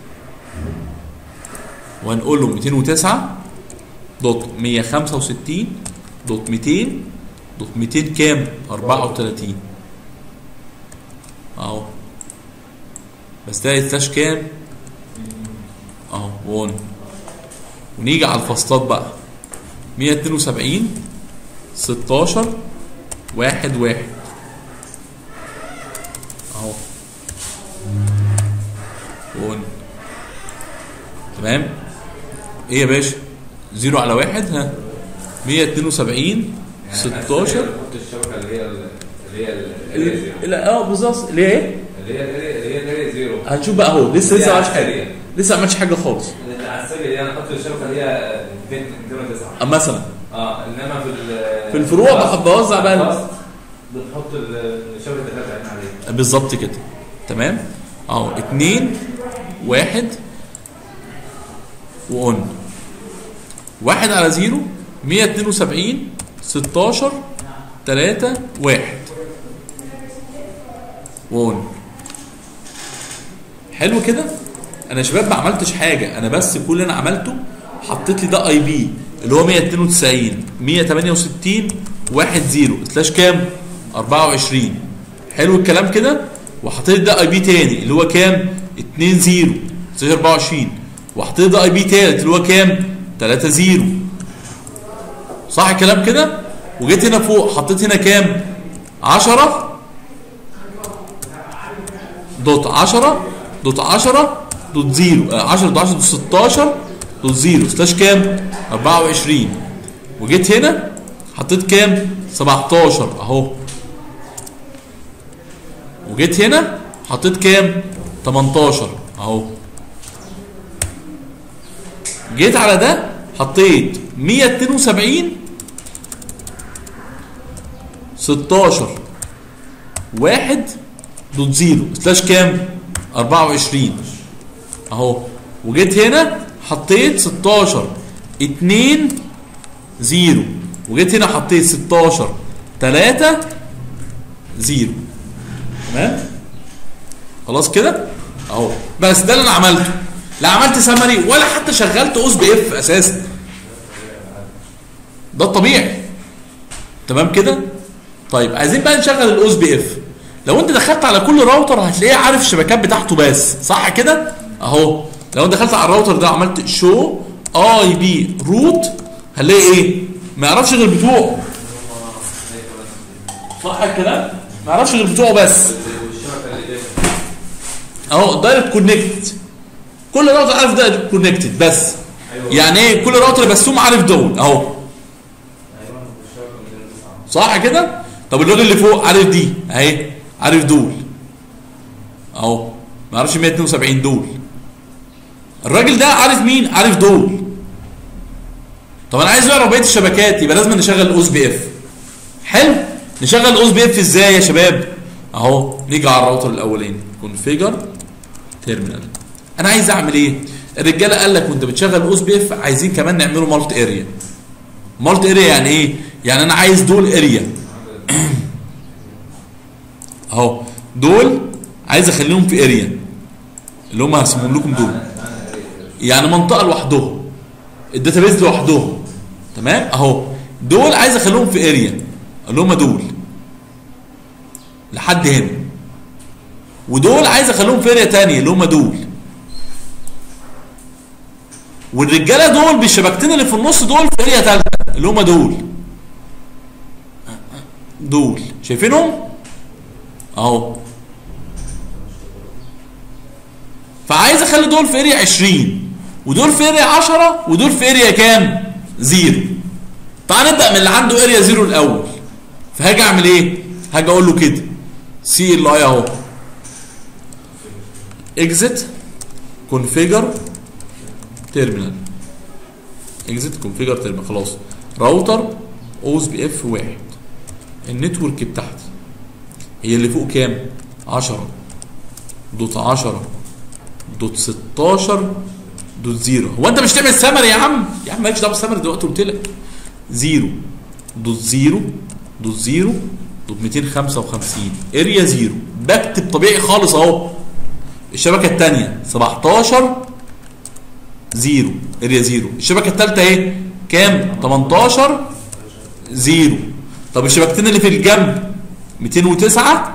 وهنقول له 209 دوت 165 دوت 200 دوت 200 كام 34 اهو بس ده يتلاش كام اهو 1 ونيجي على الفصلات بقى 172 16 واحد واحد اهو ون تمام ايه يا باشا زيرو على واحد ها 172 16 حط الشبكه اللي هي اللي هي اللي هي زيرو لا اه بالظبط اللي هي ايه؟ اللي هي اللي هي اللي هي زيرو هنشوف بقى اهو لسه لسه ما عملتش حاجه السريع. لسه ما عملتش حاجه خالص اللي على السريع دي انا احط الشبكه اللي هي 209 أما مثلا اه انما في ال- في الفروع بقى بوزع بقى ال- الفاست بنحط ال- شبكه الداتا هنا عليه بالظبط كده تمام اهو اتنين واحد وأون واحد على زيرو مية اتنين وسبعين ستاشر تلاتة واحد وأون حلو كده انا يا شباب ما عملتش حاجه انا بس كل اللي انا عملته حطيت لي ده اي بي اللي هو 192 168 1 0 سلاش كام 24 حلو الكلام كده وحطيت ده اي بي تاني اللي هو كام 2 0 سلاش 24 وحطيت ده اي بي تالت اللي هو كام 3 0 صح الكلام كده وجيت هنا فوق حطيت هنا كام 10 دوت 10 دوت 10 دوت 0 آه، 10 دوت 10 دوت 16 دوت 0 سلاش كام 24 وجيت هنا حطيت كام 17 اهو وجيت هنا حطيت كام 18 اهو جيت على ده حطيت 172 16 واحد دوت زيرو سلاش كام 24 اهو وجيت هنا حطيت 16 2 0 وجيت هنا حطيت 16 3 0 تمام خلاص كده اهو بس ده اللي انا عملته لا عملت سمري ولا حتى شغلت اوس بي اف اساسا ده الطبيعي تمام كده طيب عايزين بقى نشغل الاوس بي اف لو انت دخلت على كل راوتر هتلاقيه عارف الشبكات بتاعته بس صح كده اهو لو انت دخلت على الراوتر ده وعملت شو اي بي روت هنلاقي ايه ما يعرفش غير بتوعه صح الكلام ما يعرفش غير بتوعه بس والشبكه اللي داخل اهو دايركت كونكت كل راوتر عارف دايركت كونكتد بس ايوه يعني ايه كل راوتر بسوم عارف دول اهو ايوه والشبكه اللي داخل صح كده طب الراجل اللي فوق عارف دي اهي عارف دول اهو ما يعرفش 172 دول الراجل ده عارف مين عارف دول طب انا عايز اعرف بقيه الشبكات يبقى لازم نشغل الاوس بي اف حلو نشغل الاوس بي اف ازاي يا شباب اهو نيجي على الراوتر الاولاني كونفيجر تيرمينال انا عايز اعمل ايه الرجاله قال لك وانت بتشغل الاوس بي اف عايزين كمان نعمله مالتي اريا مالتي اريا يعني ايه يعني انا عايز دول اريا اهو دول عايز اخليهم في اريا اللي هم هسمهم لكم دول يعني منطقه لوحدهم الداتابيز لوحدهم تمام اهو دول عايز اخليهم في اريا اللي هم دول لحد هنا ودول عايز اخليهم في اريا تانية اللي هم دول والرجاله دول بالشبكتين اللي في النص دول في اريا تالتة اللي هم دول دول شايفينهم اهو فعايز اخلي دول في اريا 20 ودول في اريا 10 ودول في اريا كام زيرو تعال نبدا من اللي عنده اريا زيرو الاول فهاجي اعمل ايه هاجي اقول له كده سي ال اي اهو اكزit كونفيجر تيرمينال اكزit كونفيجر تيرمينال خلاص راوتر اوز بي اف واحد النتورك بتاعتي هي اللي فوق كام 10 دوت 10 دوت 16 دوت 0 هو انت مش تعمل سمري يا عم يا عم مالكش دعوه بالسمري دلوقتي قلت لك 0 دوت 0 دوت 0 دوت 255 اريا 0 بكتب طبيعي خالص اهو الشبكه الثانيه 17 0 اريا 0 الشبكه الثالثه اهي كام 18 0 طب الشبكتين اللي في الجنب 209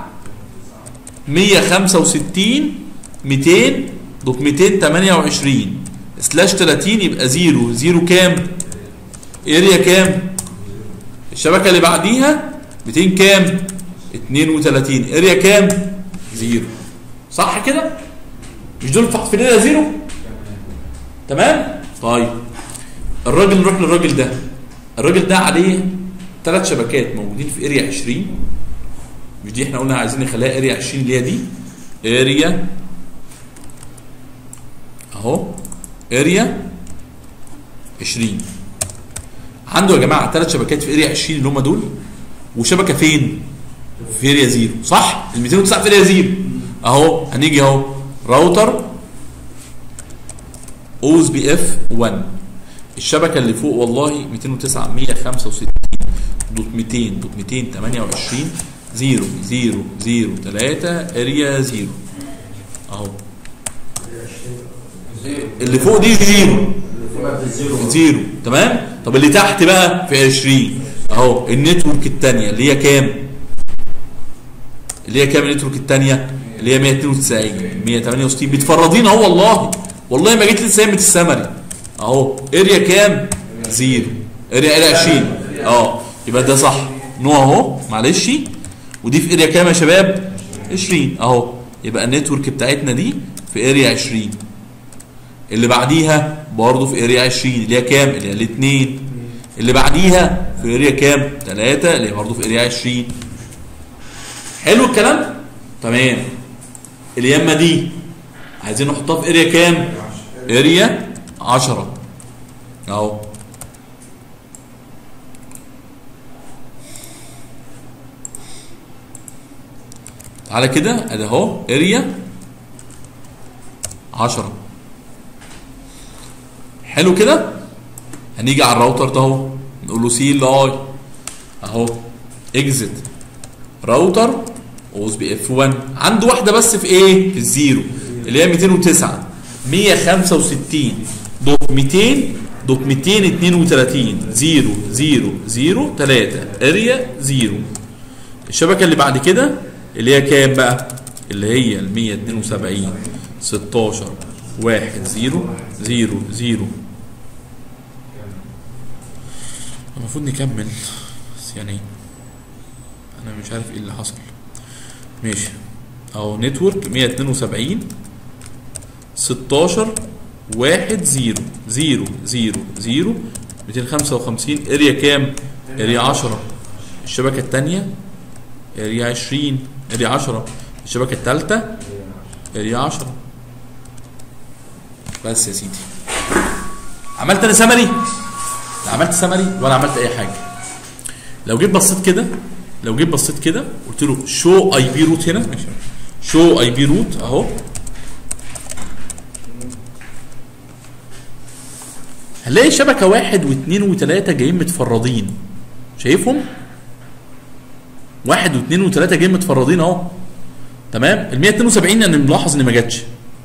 165 200 دوت 228 سلاش 30 يبقى 0 0 كام؟ اريا كام؟ الشبكه اللي بعديها 200 كام؟ 32 اريا كام؟ 0 صح كده؟ مش دول في الاريا 0 تمام؟ طيب الراجل نروح للراجل ده الراجل ده عليه ثلاث شبكات موجودين في اريا 20 مش دي احنا قلنا عايزين نخليها اريا 20 اللي هي دي اريا اهو اريا 20 عنده يا جماعه ثلاث شبكات في اريا 20 اللي هم دول وشبكه فين في اريا زيرو صح ال 209 في اريا زيرو اهو هنيجي اهو راوتر اوز بي اف 1 الشبكه اللي فوق والله 209 165 دوت 200 دوت 228 0 0 0 3 اريا 0 اهو اللي فوق دي زيرو زيرو تمام طب اللي تحت بقى في 20 اهو النتورك الثانيه اللي هي كام اللي هي كام النتورك الثانيه اللي هي 192 168 متفرضين اهو والله والله ما جيت لسه يمة السمري اهو اريا كام زيرو اريا اريا 20 اه يبقى ده صح نوع اهو معلش ودي في اريا كام يا شباب 20 اهو يبقى النتورك بتاعتنا دي في اريا 20 اللي بعديها برضه في اريا 20 اللي هي كام اللي هي الاثنين اللي بعديها في اريا كام 3 اللي هي برضه في اريا 20 حلو الكلام تمام اليمه دي عايزين نحطها في اريا كام اريا 10 اهو على كده ادي اهو اريا 10 حلو كده هنيجي على الراوتر ده اهو نقول له سي ال اي اهو اكزت راوتر اوز بي اف 1 عنده واحده بس في ايه في الزيرو اللي هي 209 165 دوت 200 دوت 232 0 0 0 3 اريا 0 الشبكه اللي بعد كده اللي هي كام بقى اللي هي ال 172 16 1 0 0 0 المفروض نكمل بس يعني انا مش عارف ايه اللي حصل ماشي اهو نتورك 172 16 1 0 0 0 0 255 اريا كام؟ اريا 10 الشبكه الثانيه اريا 20 اريا 10 الشبكه الثالثه اريا 10 بس يا سيدي عملت انا سمري لا عملت سمري ولا عملت اي حاجه لو جيت بصيت كده لو جيت بصيت كده قلت له شو اي بي روت هنا ماشي شو اي بي روت اهو هنلاقي شبكه واحد واثنين وثلاثه جايين متفرضين شايفهم؟ واحد واثنين وثلاثه جايين متفرضين اهو تمام ال 172 انا ملاحظ ان ما جاتش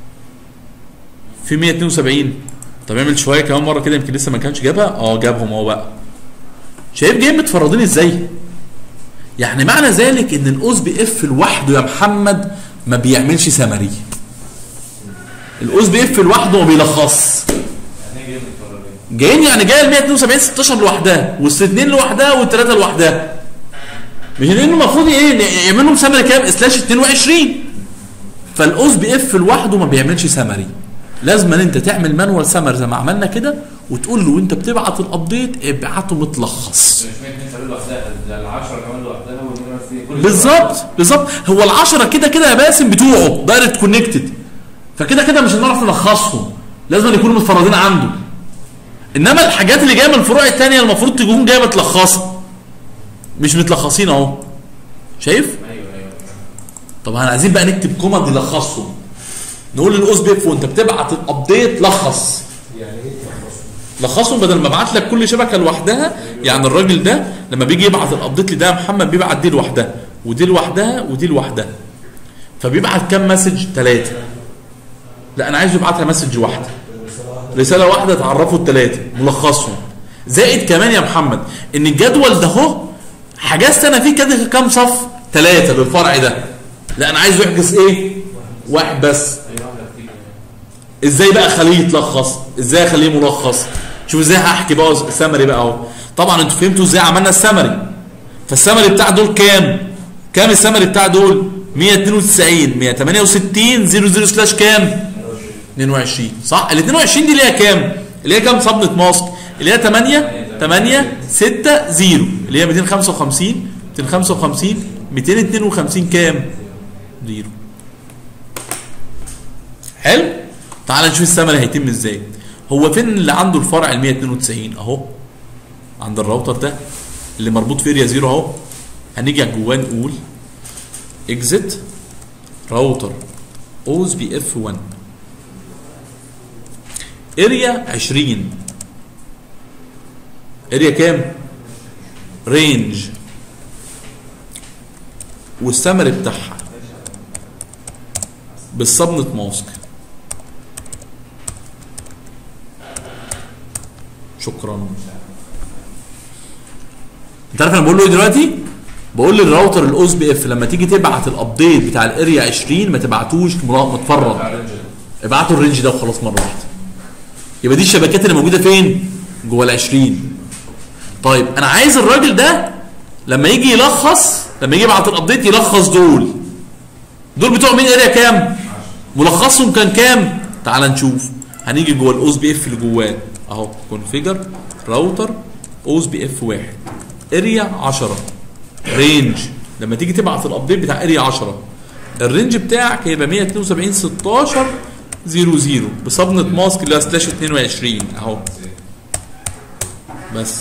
في 172 طب اعمل شويه كمان مره كده يمكن لسه ما كانش جابها اه جابهم اهو بقى شايف جايين متفرضين ازاي يعني معنى ذلك ان الاوز بي اف لوحده يا محمد ما بيعملش سمري الاوز بي اف لوحده ما بيلخص يعني ايه جاي متفرجين؟ جايين يعني جايه ال 172 16 لوحدها والاثنين لوحدها والثلاثه لوحدها مش لانه المفروض ايه يعمل لهم سمري كام سلاش 22 فالاوز بي اف لوحده ما بيعملش سمري لازم ان انت تعمل مانوال سمر زي ما عملنا كده وتقول له وانت بتبعت الابديت ابعته متلخص مش ممكن تعمل لوحدها ده ال 10 كمان لوحدها والمنافسين كل بالظبط بالظبط هو العشرة كده كده يا باسم بتوعه دايركت كونكتد فكده كده مش هنعرف نلخصهم لازم يكونوا متفرضين عنده انما الحاجات اللي جايه من الفروع الثانيه المفروض تكون جايه متلخصه مش متلخصين اهو شايف ايوه ايوه طب احنا عايزين بقى نكتب كوماند يلخصهم نقول للاوز بيف وانت بتبعت الابديت لخص يعني ايه تلخص؟ لخصهم بدل ما ابعت لك كل شبكه لوحدها يعني الراجل ده لما بيجي يبعت الابديت لده يا محمد بيبعت دي لوحدها ودي لوحدها ودي لوحدها فبيبعت كام مسج ثلاثه لا انا عايز يبعتها مسج واحده رساله واحده تعرفوا الثلاثه ملخصهم زائد كمان يا محمد ان الجدول ده اهو حجزت انا فيه كده كام صف ثلاثه للفرع ده لا انا عايزه يحجز ايه واحد بس اي واحده كتير ازاي بقى اخليه يتلخص ازاي اخليه ملخص شوف ازاي هحكي بقى السمري بقى اهو طبعا انتوا فهمتوا ازاي عملنا السمري فالسمري بتاع دول كام كام السمري بتاع دول 192 168 00 سلاش كام 22 صح ال 22 دي اللي هي كام اللي هي كام صبنة ماسك اللي هي 8 8 6 0 اللي هي 255 255 252 كام زيرو حلو تعال نشوف السمري هيتم ازاي هو فين اللي عنده الفرع ال 192 اهو عند الراوتر ده اللي مربوط في اريا زيرو اهو هنيجي جواه نقول اكزit راوتر اوز بي اف 1 اريا 20 اريا كام رينج والسمري بتاعها بالصبنة ماسك شكرا انت عارف انا بقول له ايه دلوقتي بقول للراوتر الاوز بي اف لما تيجي تبعت الابديت بتاع الاريا 20 ما تبعتوش متفرد ابعتوا الرينج ده وخلاص مره واحده يبقى دي الشبكات اللي موجوده فين جوه ال 20 طيب انا عايز الراجل ده لما يجي يلخص لما يجي يبعت الابديت يلخص دول دول بتوع مين اريا كام ملخصهم كان كام تعال نشوف هنيجي جوه الاوز بي اف اللي جواه اهو كونفيجر راوتر اوز بي اف واحد اريا 10 رينج لما تيجي تبعت الابديت بتاع اريا 10 الرينج بتاعك هيبقى 172 16 00 بصبنة ماسك اللي هو سلاش 22 اهو بس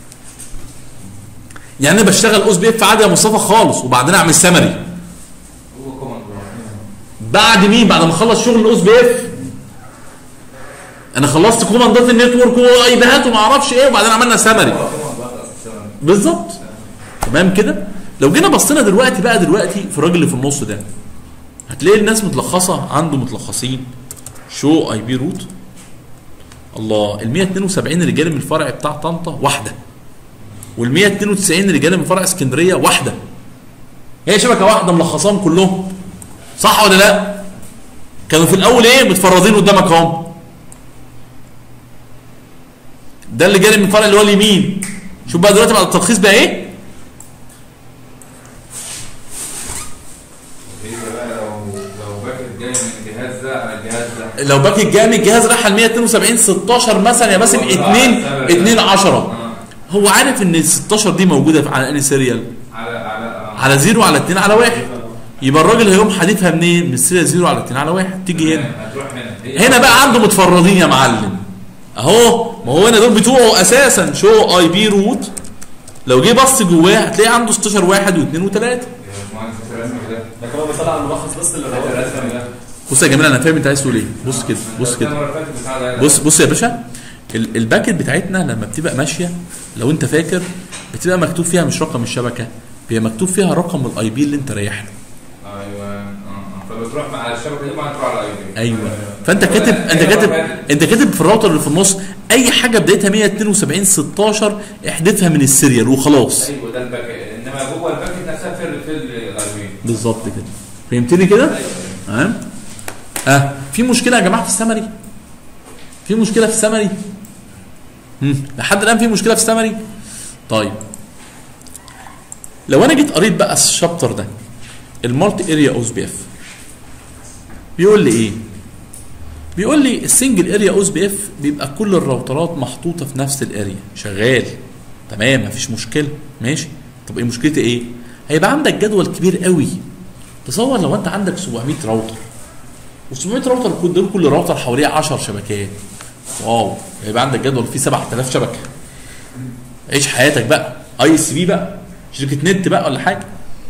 يعني انا بشتغل اوز بي اف عادي يا مصطفى خالص وبعدين اعمل سمري هو كوماند بعد مين بعد ما اخلص شغل الاوز بي اف انا خلصت كوماندات النتورك وايبيهات وما اعرفش ايه وبعدين عملنا سمري هو كوماند بقى اساسا بالظبط تمام كده لو جينا بصينا دلوقتي بقى دلوقتي في الراجل اللي في النص ده هتلاقي الناس متلخصه عنده متلخصين شو اي بي روت الله ال 172 اللي جالي من الفرع بتاع طنطا واحده وال 192 اللي جالي من فرع اسكندريه واحده هي شبكه واحده ملخصاهم كلهم صح ولا لا كانوا في الاول ايه متفرضين قدامك اهم ده اللي جالي من الفرع اللي هو اليمين شوف بقى دلوقتي بعد التلخيص بقى ايه هي بقى لو لو باكت جاي من الجهاز ده على الجهاز ده لو باكت جاي من الجهاز راح على 172 16 مثلا يا باسم 2 2 10 آه. هو عارف ان ال 16 دي موجوده في على انهي سيريال على على آه. على 0 على 2 على 1 يبقى الراجل هيقوم حادفها منين من السيريال 0 على 2 على 1 تيجي هنا هتروح هنا هي هنا بقى عنده متفرضين يا معلم اهو ما هو هنا دول بتوعه اساسا شو اي بي روت لو جه بص جواه هتلاقي عنده 16 واحد واثنين وثلاثه يا باشمهندس انت الرسم ده ده كمان بيطلع على الملخص بس اللي انت هو الرسم ده بص يا جماعه انا فاهم انت عايز تقول ايه بص كده بص كده المره اللي فاتت بتاع ده بص بص يا باشا ال- الباكت بتاعتنا لما بتبقى ماشيه لو انت فاكر بتبقى مكتوب فيها مش رقم الشبكه بيبقى مكتوب فيها رقم الاي بي اللي انت رايح له ايوه اه اه فبتروح مع الشبكه دي ما تروح على الاي بي ايوه فانت كاتب انت كاتب انت كاتب في الراوتر اللي في النص اي حاجه بدايتها 172 16 احذفها من السيريال وخلاص ايوه ده الباكت انما جوه الباكت نفسها في في الاي بي بالظبط كده فهمتني كده ايوه تمام اه في مشكله يا جماعه في السمري في مشكله في السمري هم، لحد الان في مشكله في السمري طيب لو انا جيت قريت بقى الشابتر ده المالتي اريا اوز بي اف بيقول لي ايه بيقول لي السنجل اريا اوز بي اف بيبقى كل الراوترات محطوطه في نفس الاريا شغال تمام مفيش مشكله ماشي طب ايه مشكلتي ايه هيبقى عندك جدول كبير قوي تصور لو انت عندك 700 راوتر و700 راوتر كل دول كل راوتر حواليه 10 شبكات واو هيبقى عندك جدول فيه 7000 شبكه عيش حياتك بقى اي اس بي بقى شركه نت بقى ولا حاجه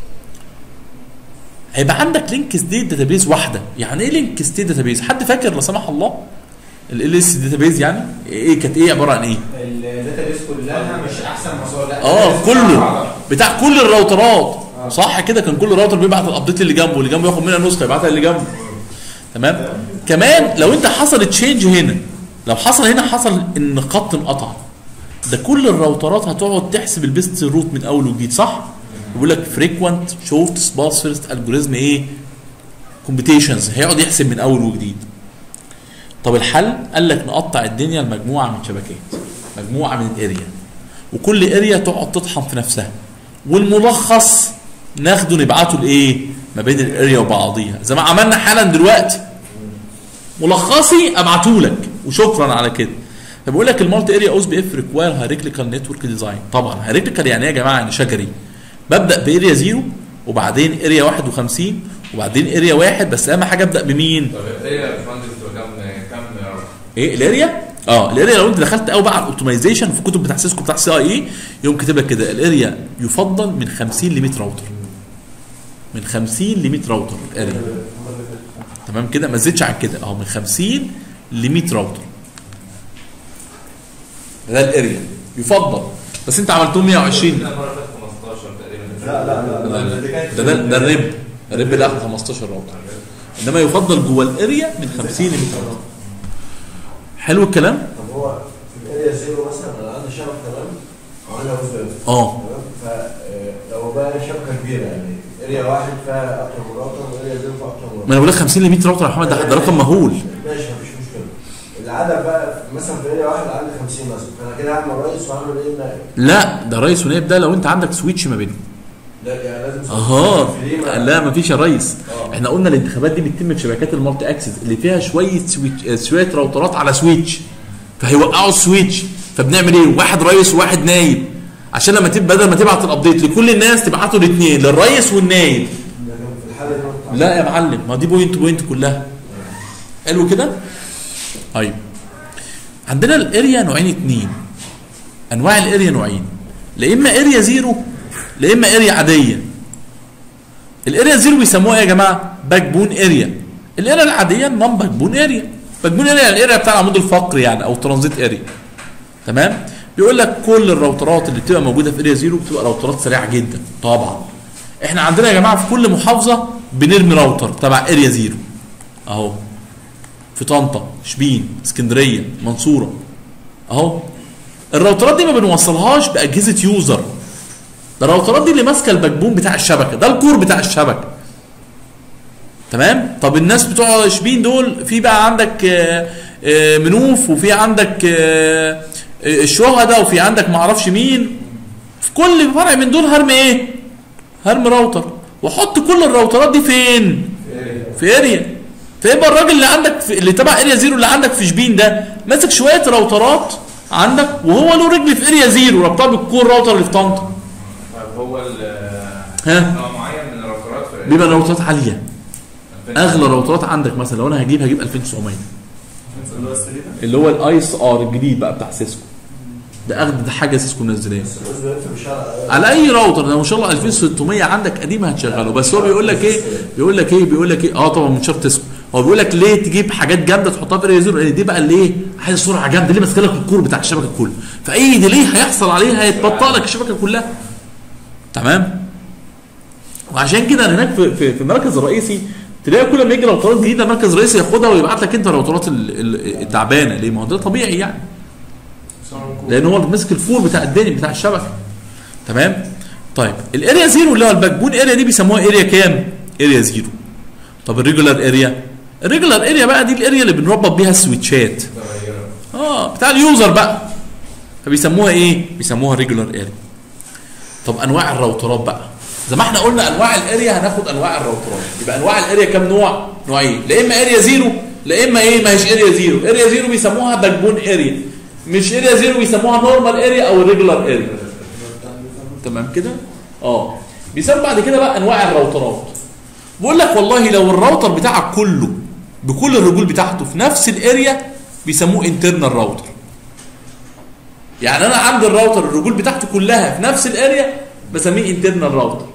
هيبقى عندك لينك ستيت داتابيز واحده يعني ايه لينك ستيت داتابيز حد فاكر لا سمح الله ال اس داتابيز يعني ايه كانت ايه عباره عن ايه الداتابيس كلها مش احسن مسار لا اه الداتابيس كله بتاعها بتاع كل الراوترات صح كده كان كل راوتر بيبعت الابديت اللي جنبه اللي جنبه ياخد منها نسخه يبعتها اللي جنبه تمام كمان لو انت حصل تشينج هنا لو حصل هنا حصل ان خط انقطع ده كل الراوترات هتقعد تحسب البيست روت من اول وجديد صح بيقول لك فريكوينت شورت سباس فيرست الجوريزم ايه كومبيتيشنز هيقعد يحسب من اول وجديد طب الحل قال لك نقطع الدنيا لمجموعه من شبكات مجموعه من الاريا وكل اريا تقعد تطحن في نفسها والملخص ناخده نبعته لايه ما بين الاريا وبعضيها زي ما عملنا حالا دلوقتي ملخصي ابعته لك وشكرا على كده فبقول لك المالتي اريا اوز بي اف ريكواير هيريكليكال نتورك ديزاين طبعا هيريكليكال يعني ايه يا جماعه يعني شجري ببدا باريا زيرو وبعدين اريا 51 وبعدين اريا واحد بس اهم حاجه ابدا بمين طب ايه يا باشمهندس بتبقى كام كام ايه الاريا اه الاريا لو انت دخلت قوي بقى على الاوبتمايزيشن في الكتب بتاع سيسكو بتاع سي اي اي يقوم كاتب لك كده الاريا يفضل من 50 ل 100 راوتر من 50 ل 100 راوتر اريا تمام كده ما تزيدش عن كده اهو من 50 ل 100 راوتر ده الاريا يفضل بس انت عملتهم 120 المره اللي فاتت 15 تقريبا لا لا لا لا دي كانت ده ده, ده الرب الرب ده 15 راوتر انما يفضل جوه الاريا من 50 ل 100 راوتر حلو الكلام طب هو في الاريا زيرو مثلا انا عندي شبكه تمام وعندها وزن اه تمام فلو بقى شبكه كبيره يعني اريا واحد فيها اكتر من راوتر واريا زيرو فيها اكتر من ما راوتر انا بقول لك 50 ل 100 راوتر يا محمد ده, ده رقم مهول ماشي مفيش مشكله العدد بقى مثلا في اريا واحد عندي 50 مثلا فانا كده هعمل رئيس وهعمل ايه نائب لا ده رئيس ونائب ده لو انت عندك سويتش ما بينهم لا يعني لازم اها في دي ما- لا مفيش يا ريس آه. احنا قلنا الانتخابات دي بتتم في شبكات المالتي اكسس اللي فيها شويه سويتش آه، شويه راوترات على سويتش فهيوقعوا السويتش فبنعمل ايه واحد رئيس وواحد نايب عشان لما تبقى بدل ما تبعت الابديت لكل الناس تبعته الاثنين للرئيس والنايب لكن في الحاله دي ما بتعملش. لا يا معلم ما دي بوينت بوينت كلها حلو كده طيب عندنا الاريا نوعين اتنين انواع الاريا نوعين لا اما اريا زيرو لا اما اريا عاديه الاريا زيرو بيسموها ايه يا جماعه باك بون اريا الاريا العاديه نون باك بون اريا باك بون اريا الاريا بتاع العمود الفقري يعني او ترانزيت اريا تمام بيقول لك كل الراوترات اللي بتبقى موجوده في اريا زيرو بتبقى راوترات سريعه جدا طبعا احنا عندنا يا جماعه في كل محافظه بنرمي راوتر تبع اريا زيرو اهو في طنطا شبين اسكندريه منصوره اهو الراوترات دي ما بنوصلهاش باجهزه يوزر ده الراوترات دي اللي ماسكه الباكبون بتاع الشبكه ده الكور بتاع الشبكه تمام طب الناس بتوع شبين دول في بقى عندك آه، آه، منوف وفي عندك آه، آه، الشهداء وفي عندك معرفش مين في كل فرع من دول هرمي ايه هرمي راوتر واحط كل الراوترات دي فين في اريا فيبقى الراجل اللي عندك في اللي تبع اريا زيرو اللي عندك في شبين ده ماسك شويه راوترات عندك وهو له رجل في اريا زيرو ربطها بالكور راوتر اللي في طنطا طيب هو ال ها نوع معين من الراوترات في بيبقى الراوترات عاليه اغلى راوترات عندك مثلا لو انا هجيب هجيب 2900 اللي هو السريع اللي هو الاي اس ار الجديد بقى بتاع سيسكو ده اغلى حاجه سيسكو منزلاه بس الوزن بيلف بالشارع على اي راوتر ده ما شاء الله 2600 عندك قديم هتشغله بس هو بيقول لك ايه بيقول لك ايه بيقول لك ايه اه طبعا من شرط تسكو هو بيقول لك ليه تجيب حاجات جامده تحطها في ريزور لان دي بقى اللي ايه عايز سرعه جامده ليه ماسكه لك الكور بتاع الشبكه كله فاي ديلي هيحصل عليه هيتبطأ لك الشبكه كلها تمام وعشان كده هناك في, في, في المركز الرئيسي تلاقي كل ما يجي راوترات جديده المركز الرئيسي ياخدها ويبعت لك انت الراوترات ال- ال- التعبانه ليه ما هو ده طبيعي يعني لان هو اللي ماسك الفور بتاع الدنيا بتاع الشبكه تمام طيب الاريا زيرو اللي هو الباك بون اريا دي بيسموها اريا كام اريا زيرو طب الريجولار اريا الريجولار اريا بقى دي الاريا اللي بنربط بيها السويتشات اه بتاع اليوزر بقى فبيسموها ايه بيسموها ريجولار اريا طب انواع الراوترات بقى زي ما احنا قلنا انواع الاريا هناخد انواع الراوترات يبقى انواع الاريا كام نوع نوعين لا اما اريا زيرو لا اما ايه ما هيش اريا زيرو اريا زيرو بيسموها باك بون اريا مش اريا زيرو بيسموها نورمال اريا او ريجولار اريا تمام كده اه بيسمى بعد كده بقى انواع الراوترات بقول لك والله لو الراوتر بتاعك كله بكل الرجول بتاعته في نفس الاريا بيسموه انترنال راوتر يعني انا عندي الراوتر الرجول بتاعته كلها في نفس الاريا بسميه انترنال راوتر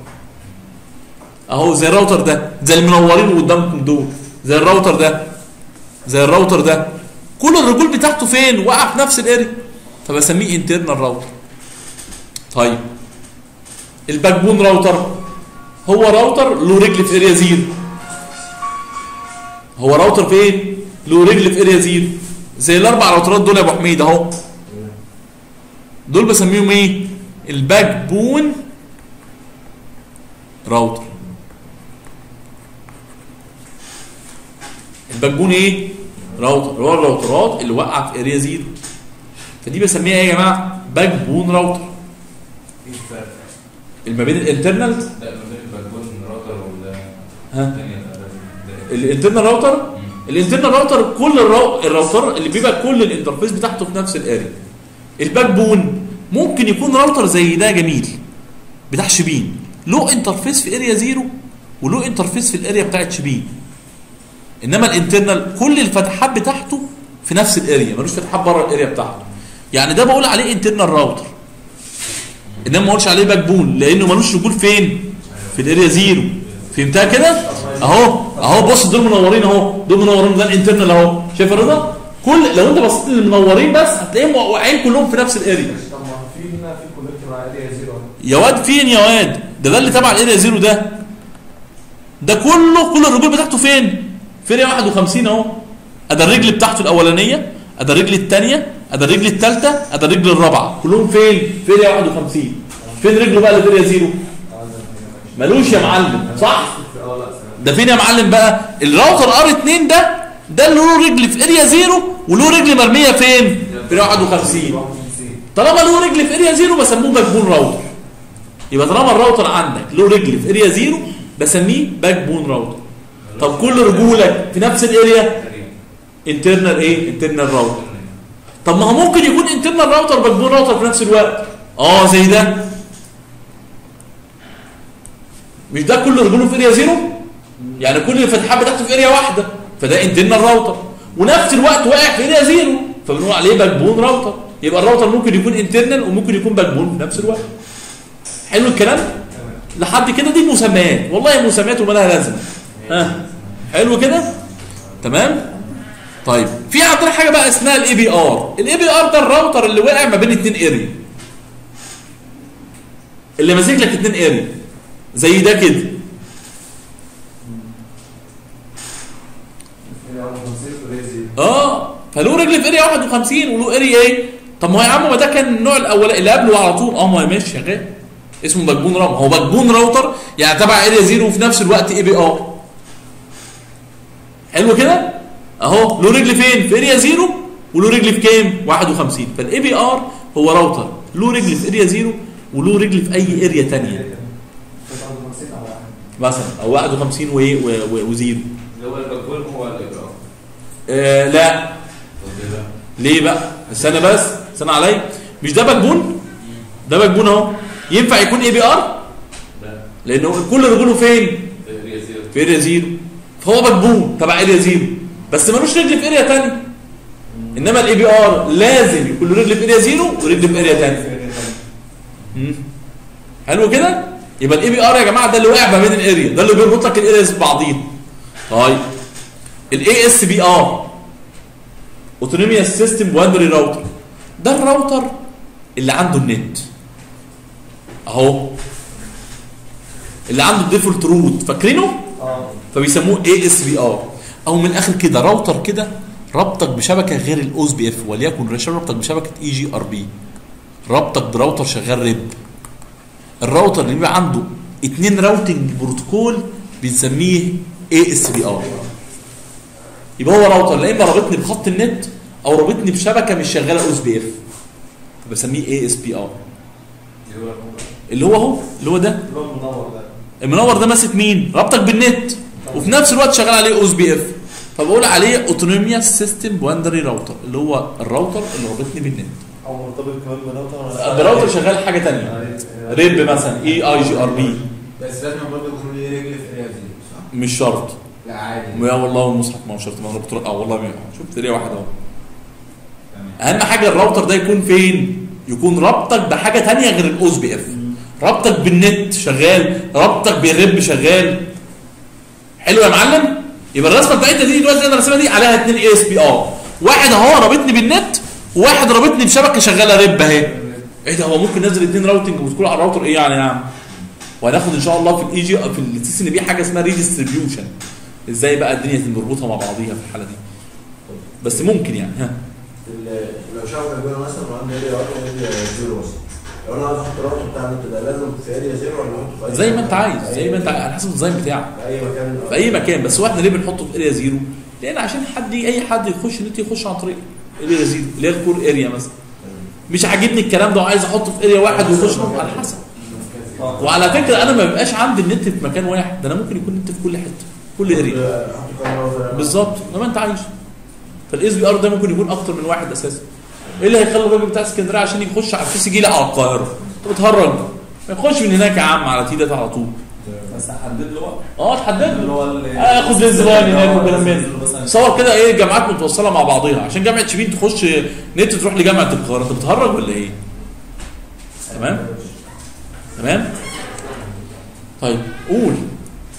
اهو زي الراوتر ده زي المنورين اللي قدامكم دول زي الراوتر ده زي الراوتر ده كل الرجول بتاعته فين وقع في نفس الاريا فبسميه انترنال راوتر طيب الباك بون راوتر هو راوتر له رجل في اريا زيرو هو راوتر فين له رجل في اريا زيرو زي الاربع راوترات دول يا ابو حميد اهو دول بسميهم ايه الباك بون راوتر الباك بون ايه راوتر هو الراوترات اللي وقع في اريا زيرو فدي بسميها ايه يا جماعه باك بون راوتر ايه الفرق؟ ما بين الانترنال لا ما بين الباكبون راوتر ولا ها الثانية ده- الانترنال راوتر الانترنال راوتر كل الرو... الراوتر اللي بيبقى كل الانترفيس بتاعته في نفس الاريا الباك بون ممكن يكون راوتر زي ده جميل بتاع شبين له انترفيس في اريا زيرو وله انترفيس في الاريا بتاعت شبين انما الانترنال كل الفتحات بتاعته في نفس الاريا ملوش فتحات بره الاريا بتاعته يعني ده بقول عليه انترنال راوتر انما ما اقولش عليه باك بون لانه ملوش رجول فين في الاريا زيرو في فهمتها كده اهو اهو بص دول منورين اهو دول منورين ده الانترنال اهو شايف الرضا كل لو انت بصيت للمنورين بس هتلاقيهم واقعين كلهم في نفس الاريا طب ما في هنا في كوليكتور عادي زيرو يا واد فين يا واد ده ده اللي تبع الاريا زيرو ده ده كله كل الرجول بتاعته فين في اريا 51 اهو ادي الرجل بتاعته الاولانيه ادي الرجل الثانيه ادي الرجل الثالثه ادي الرجل الرابعه كلهم فين في اريا 51 فين رجله بقى اللي في اريا زيرو ملوش يا معلم صح اه لا ده فين يا معلم بقى الراوتر ار 2 ده ده اللي له رجل في اريا زيرو وله رجل مرميه فين في اريا 51 طالما له رجل في اريا زيرو بسموه باك بون راوتر يبقى طالما الراوتر عندك له رجل في اريا زيرو بسميه باك بون راوتر طب كل رجولك في نفس الاريا انترنال ايه انترنال راوتر طب ما هو ممكن يكون انترنال راوتر باك بون راوتر في نفس الوقت اه زي ده مش ده كل رجوله في اريا زيرو يعني كل الفتحات بتاعته في اريا واحده فده انترنال راوتر ونفس الوقت واقع في اريا زيرو فبنقول عليه باك بون راوتر يبقى الراوتر ممكن يكون انترنال وممكن يكون باك بون في نفس الوقت حلو الكلام لحد كده دي مسميات والله مسميات وما لها لازمه ها حلو كده تمام طيب في عندنا حاجه بقى اسمها الاي بي ار الاي بي ار ده الراوتر اللي وقع ما بين اتنين اريا اللي ماسك لك اتنين اريا زي ده كده اه فله رجل في اريا 51 وله اريا ايه طب ما هو يا عم ما ده كان النوع الاول اللي قبله على طول اه ما هو ماشي شغال اسمه باكبون راوتر هو باكبون راوتر يعني تبع اريا زيرو وفي نفس الوقت اي بي ار حلو كده اهو له رجل فين في اريا زيرو وله رجل في كام 51 فالاي بي ار هو راوتر له رجل في اريا زيرو وله رجل في اي اريا ثانيه مثلا او 51 وايه و- و- وزيرو اللي هو الباكبون هو الاجراء آه لا طب ليه بقى؟ ليه بقى استنى بس استنى عليا مش ده باكبون ده باكبون اهو ينفع يكون اي بي ار لا لانه كل رجوله فين في اريا زيرو في اريا زيرو فهو باكبون تبع اريا زيرو بس ملوش رجل في اريا ثانيه انما الاي بي ار لازم يكون له رجل في اريا زيرو ورجل في اريا ثانيه مم. حلو كده يبقى الاي بي ار يا جماعه ده اللي واقع ما بين الاريا ده اللي بيربط لك الارياز ببعضيها طيب الاي اس بي ار اوتونوميوس سيستم باوندري راوتر ده الراوتر اللي عنده النت اهو اللي عنده الديفولت روت فاكرينه اه فبيسموه اي اس بي ار او من الاخر كده راوتر كده ربطك بشبكه غير الاوز بي اف وليكن رشا ربطك بشبكه اي جي ار بي ربطك براوتر شغال ريب الراوتر اللي بيبقى عنده اتنين راوتنج بروتوكول بنسميه اي اس بي ار يبقى هو راوتر لا اما رابطني بخط النت او رابطني بشبكه مش شغاله اوز بي اف فبسميه اي اس بي ار اللي هو اهو اللي هو ده اللي هو المنور ده المنور ده ماسك مين؟ رابطك بالنت وفي نفس الوقت شغال عليه اوز بي اف فبقول عليه اوتونوميا سيستم باوندري راوتر اللي هو الراوتر اللي رابطني بالنت او مرتبط كمان براوتر الراوتر شغال حاجه ثانيه ريب مثلا اي اي جي ار بي بس لازم برضه يكون ليه رجل في اريا زيرو صح؟ مش شرط لا عادي يا والله المصحف ما هو شرط ما هو رابط اه والله ما شوف طريقه واحده اهو تمام اهم حاجه الراوتر ده يكون فين يكون رابطك بحاجه تانية غير الاوز بي اف رابطك بالنت شغال رابطك بالريب شغال حلو يا معلم يبقى الرسمه بتاعتنا دي دلوقتي اللي انا راسمها دي عليها اتنين اي اس بي ار واحد اهو رابطني بالنت وواحد رابطني بشبكه شغاله ريب اهي ايه ده هو ممكن ننزل اتنين راوتنج بروتوكول على الراوتر ايه يعني يا عم وهناخد ان شاء الله في الاي جي في التي سي ان بي حاجه اسمها ريديستريبيوشن ازاي بقى الدنيا مربوطه مع بعضيها في الحاله دي بس ممكن يعني ها لو شعب ربنا مثلا وعنده اريا واحد اريا زيرو مثلا لو انا عايز احط الراوتر بتاع النت ده لازم في اريا زيرو ولا احطه في أي زي ما مكان؟ انت عايز زي ما انت عايز على حسب الديزاين بتاعك في اي مكان في اي مكان بس هو احنا ليه بنحطه في اريا زيرو؟ لان عشان حد اي حد يخش نت يخش عن طريق اريا زيرو اللي هي الكور اريا مثلا مش عاجبني الكلام ده وعايز احطه في اريا واحد ويخش منه على حسب وعلى فكره انا ما بيبقاش عندي النت في مكان واحد ده انا ممكن يكون النت في كل حته كل اريا احط كام راوتر بالظبط زي ما انت عايز فالاس بي ار ده ممكن يكون اكتر من واحد اساسا ايه اللي هيخلي الراجل بتاع اسكندريه عشان يخش على الفيس يجي لي على القاهره انت بتهرج ما يخش من هناك يا عم على تيدت على طول بس حدد له بقى اه تحدد اللي له هو اللي اخد الزبائن هناك وكلام من مثلا صور كده ايه جامعات متوصله مع بعضيها عشان جامعه شبين تخش نت تروح لجامعه القاهره انت بتهرج ولا ايه؟ تمام؟ تمام؟ طيب قول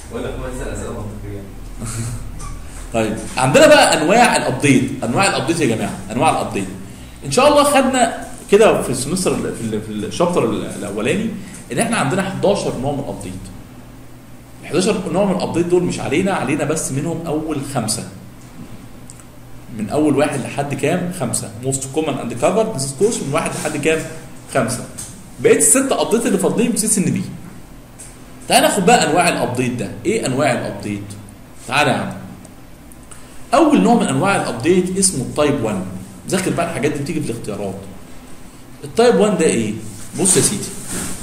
ولا كمان اسال اسئله منطقيه طيب عندنا بقى انواع الابديت انواع الابديت يا جماعه انواع الابديت ان شاء الله خدنا كده في السمستر ال- في, ال- في الشابتر ال- الاولاني ان احنا عندنا 11 نوع من الابديت ال 11 نوع من الابديت دول مش علينا علينا بس منهم اول خمسه من اول واحد لحد كام خمسه موست كومن اند كفر ذيس كورس من واحد لحد كام خمسه بقيت الست ابديت اللي فاضلين بسيس ان بي تعال ناخد بقى انواع الابديت ده ايه انواع الابديت تعالى يا عم اول نوع من انواع الابديت اسمه التايب 1 ذاكر بقى الحاجات دي بتيجي في الاختيارات التايب 1 ده ايه بص يا سيدي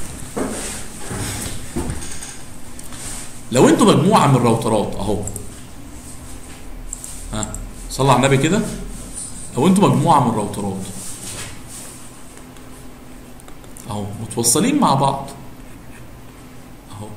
لو انتوا مجموعه من الراوترات اهو ها صلى على النبي كده لو انتوا مجموعه من الراوترات اهو متوصلين مع بعض اهو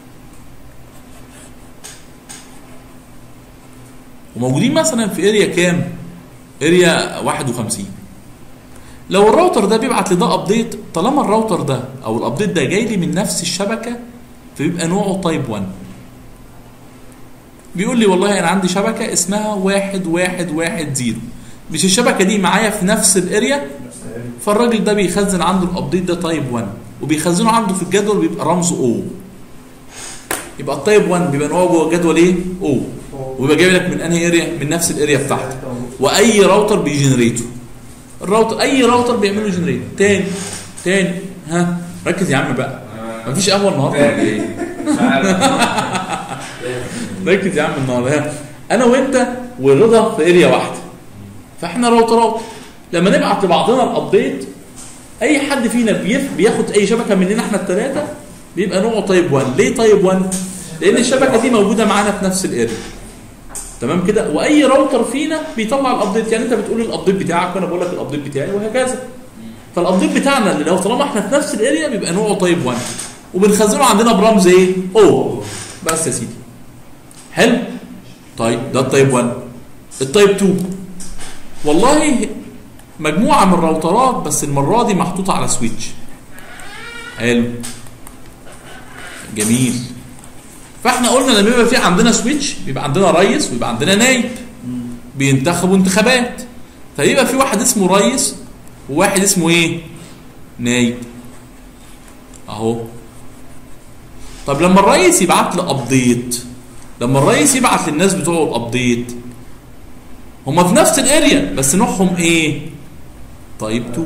وموجودين مثلا في اريا كام اريا 51 لو الراوتر ده بيبعت لده ابديت طالما الراوتر ده او الابديت ده جاي لي من نفس الشبكه فبيبقى نوعه تايب 1 بيقول لي والله انا عندي شبكه اسمها واحد واحد واحد زيرو مش الشبكه دي معايا في نفس الاريا فالراجل ده بيخزن عنده الابديت ده تايب 1 وبيخزنه عنده في الجدول بيبقى رمزه او يبقى التايب 1 بيبقى نوعه جوه الجدول ايه او ويبقى جاي لك من انهي اريا من نفس الاريا بتاعتك واي راوتر بيجنريته الراوتر اي راوتر بيعمل له جنريت تاني تاني ها ركز يا عم بقى مفيش قهوه النهارده ولا ايه مش عارف ركز يا عم النهارده ها. انا وانت ورضا في اريا واحده فاحنا راوترات لما نبعت لبعضنا الابديت اي حد فينا بيف بياخد اي شبكه مننا احنا الثلاثه بيبقى نوعه تايب 1 ليه تايب 1 لان الشبكه دي موجوده معانا في نفس الاريا تمام كده واي راوتر فينا بيطلع الابديت يعني انت بتقول الابديت بتاعك وانا بقول لك الابديت بتاعي وهكذا فالابديت بتاعنا اللي لو طالما احنا في نفس الاريا بيبقى نوعه تايب 1 وبنخزنه عندنا برمز ايه او بس يا سيدي حلو طيب ده التايب 1 التايب 2 والله مجموعه من الراوترات بس المره دي محطوطه على سويتش حلو جميل فاحنا قلنا لما بيبقى في عندنا سويتش بيبقى عندنا ريس ويبقى عندنا نايب بينتخبوا انتخابات فيبقى في واحد اسمه ريس وواحد اسمه ايه نايب اهو طب لما الريس يبعت لي ابديت لما الريس يبعت للناس بتوعه الابديت هما في نفس الاريا بس نوعهم ايه طيب 2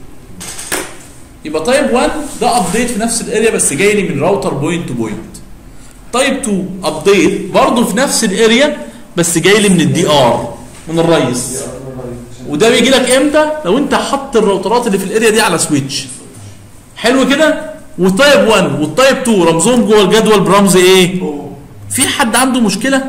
يبقى طيب 1 ده ابديت في نفس الاريا بس جاي لي من راوتر بوينت تو بوينت طيب 2 ابديت برضه في نفس الاريا بس جاي لي من الدي ار من الريس وده بيجي لك امتى لو انت حط الراوترات اللي في الاريا دي على سويتش حلو كده والتايب 1 والتايب 2 رمزهم جوه الجدول برمز ايه في حد عنده مشكله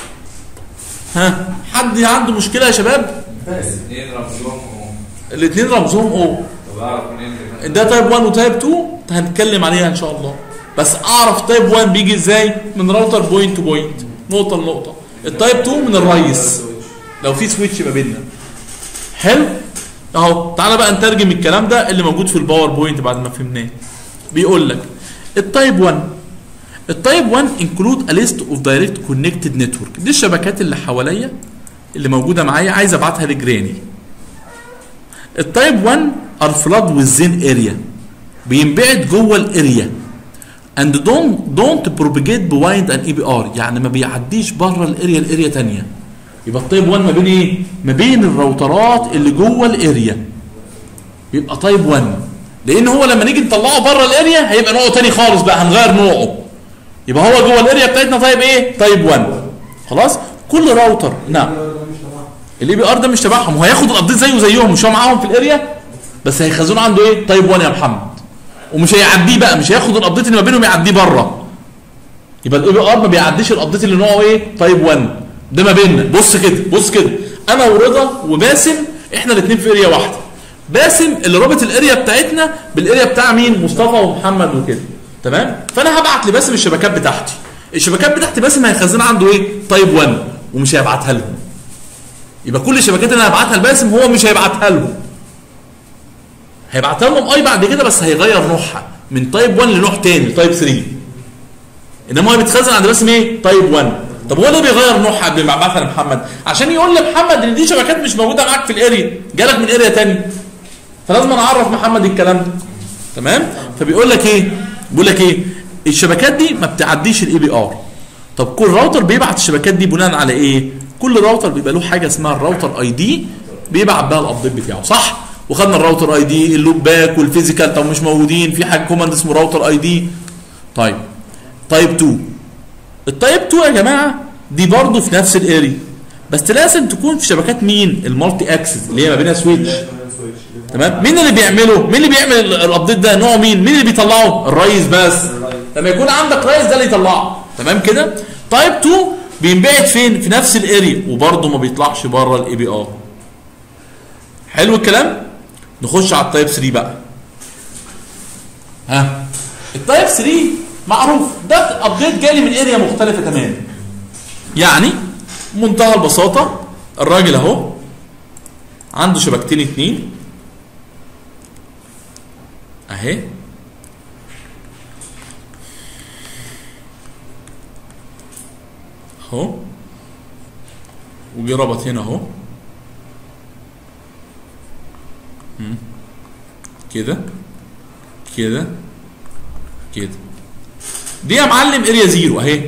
ها حد عنده مشكله يا شباب اثنين رمزهم اهو الاثنين رمزهم او طب اعرف منين كده؟ ده تايب 1 وتايب 2 هنتكلم عليها ان شاء الله بس اعرف تايب 1 بيجي ازاي من راوتر بوينت تو بوينت نقطه لنقطه التايب 2 من الريس لو في سويتش ما بيننا حلو اهو تعالى بقى نترجم الكلام ده اللي موجود في الباوربوينت بعد ما فهمناه بيقول لك التايب 1 التايب 1 انكلود ا ليست اوف دايركت كونكتد نتورك دي الشبكات اللي حواليا اللي موجوده معايا عايز ابعتها لجيراني التايب 1 ار فلاد وذين اريا بينبعت جوه الاريا اند دونت دونت بروبيجيت بوايند ان اي بي ار يعني ما بيعديش بره الاريا لاريا ثانيه يبقى التايب 1 ما بين ايه ما بين الراوترات اللي جوه الاريا يبقى تايب 1 لان هو لما نيجي نطلعه بره الاريا هيبقى نوعه تاني خالص بقى هنغير نوعه يبقى هو جوه الاريا بتاعتنا تايب ايه تايب 1 خلاص كل راوتر نعم الاي بي ار ده مش تبعهم هو هياخد الابديت زيه زيهم مش هو معاهم في الاريا بس هيخزنوا عنده ايه تايب 1 يا محمد ومش هيعديه بقى مش هياخد الابديت اللي ما بينهم يعديه بره يبقى الاي بي ار ما بيعديش الابديت اللي نوعه ايه تايب 1 ده ما بيننا بص كده بص كده انا ورضا وباسم احنا الاثنين في اريا واحده باسم اللي رابط الاريا بتاعتنا بالاريا بتاع مين مصطفى ومحمد وكده تمام فانا هبعت لباسم الشبكات بتاعتي الشبكات بتاعتي باسم هيخزنها عنده ايه تايب 1 ومش هيبعتها لهم يبقى كل الشبكات اللي انا هبعتها لباسم هو مش هيبعتها لهم هيبعتها لهم اي بعد كده بس هيغير نوعها من تايب 1 لنوع تاني تايب 3 انما هو بيتخزن عند رسم ايه تايب 1 طب هو ليه بيغير نوعها قبل ما يبعتها لمحمد عشان يقول لمحمد ان دي شبكات مش موجوده معاك في الاريا جالك من اريا تاني فلازم نعرف محمد الكلام ده تمام فبيقول لك ايه بيقول لك ايه الشبكات دي ما بتعديش الاي بي ار طب كل راوتر بيبعت الشبكات دي بناء على ايه كل راوتر بيبقى له حاجه اسمها الراوتر اي دي بيبعت بها الابديت بتاعه صح وخدنا الراوتر اي دي اللوب باك والفيزيكال طب مش موجودين في حاجه كوماند اسمه راوتر اي دي طيب تايب 2 التايب 2 يا جماعه دي برضه في نفس الاريا بس لازم تكون في شبكات مين المالتي اكسس اللي هي ما بينها سويتش تمام مين اللي بيعمله مين اللي بيعمل ال- الابديت ده نوع مين مين اللي بيطلعه الرئيس بس لما يكون عندك رئيس ده اللي يطلعه تمام كده تايب 2 بينبعت فين في نفس الاريا وبرضه ما بيطلعش بره الاي بي ار حلو الكلام نخش على التايب 3 بقى ها التايب 3 معروف ده ابديت جالي من اريا مختلفه تماما يعني منتهى البساطه الراجل اهو عنده شبكتين اتنين اهي اهو وجي ربط هنا اهو مم. كده كده كده دي يا معلم اريا زيرو اهي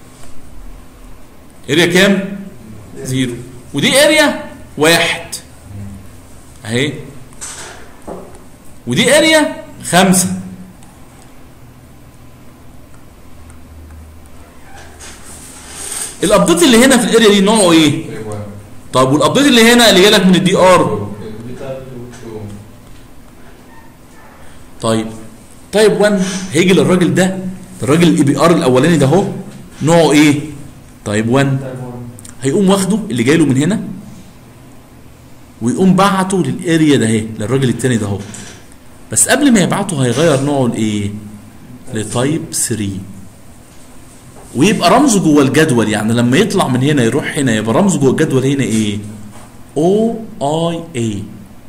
اريا كام زيرو ودي اريا واحد اهي ودي اريا خمسة الابديت اللي هنا في الاريا دي نوعه ايه طب والابديت اللي هنا اللي جالك من الدي ار طيب طيب 1 هيجي للراجل ده الراجل الاي بي ار الاولاني ده اهو نوعه ايه طيب 1 هيقوم واخده اللي جاي له من هنا ويقوم بعته للاريا ده اهي للراجل التاني ده اهو بس قبل ما يبعته هيغير نوعه لايه لتايب 3 ويبقى رمزه جوه الجدول يعني لما يطلع من هنا يروح هنا يبقى رمزه جوه الجدول هنا ايه او اي اي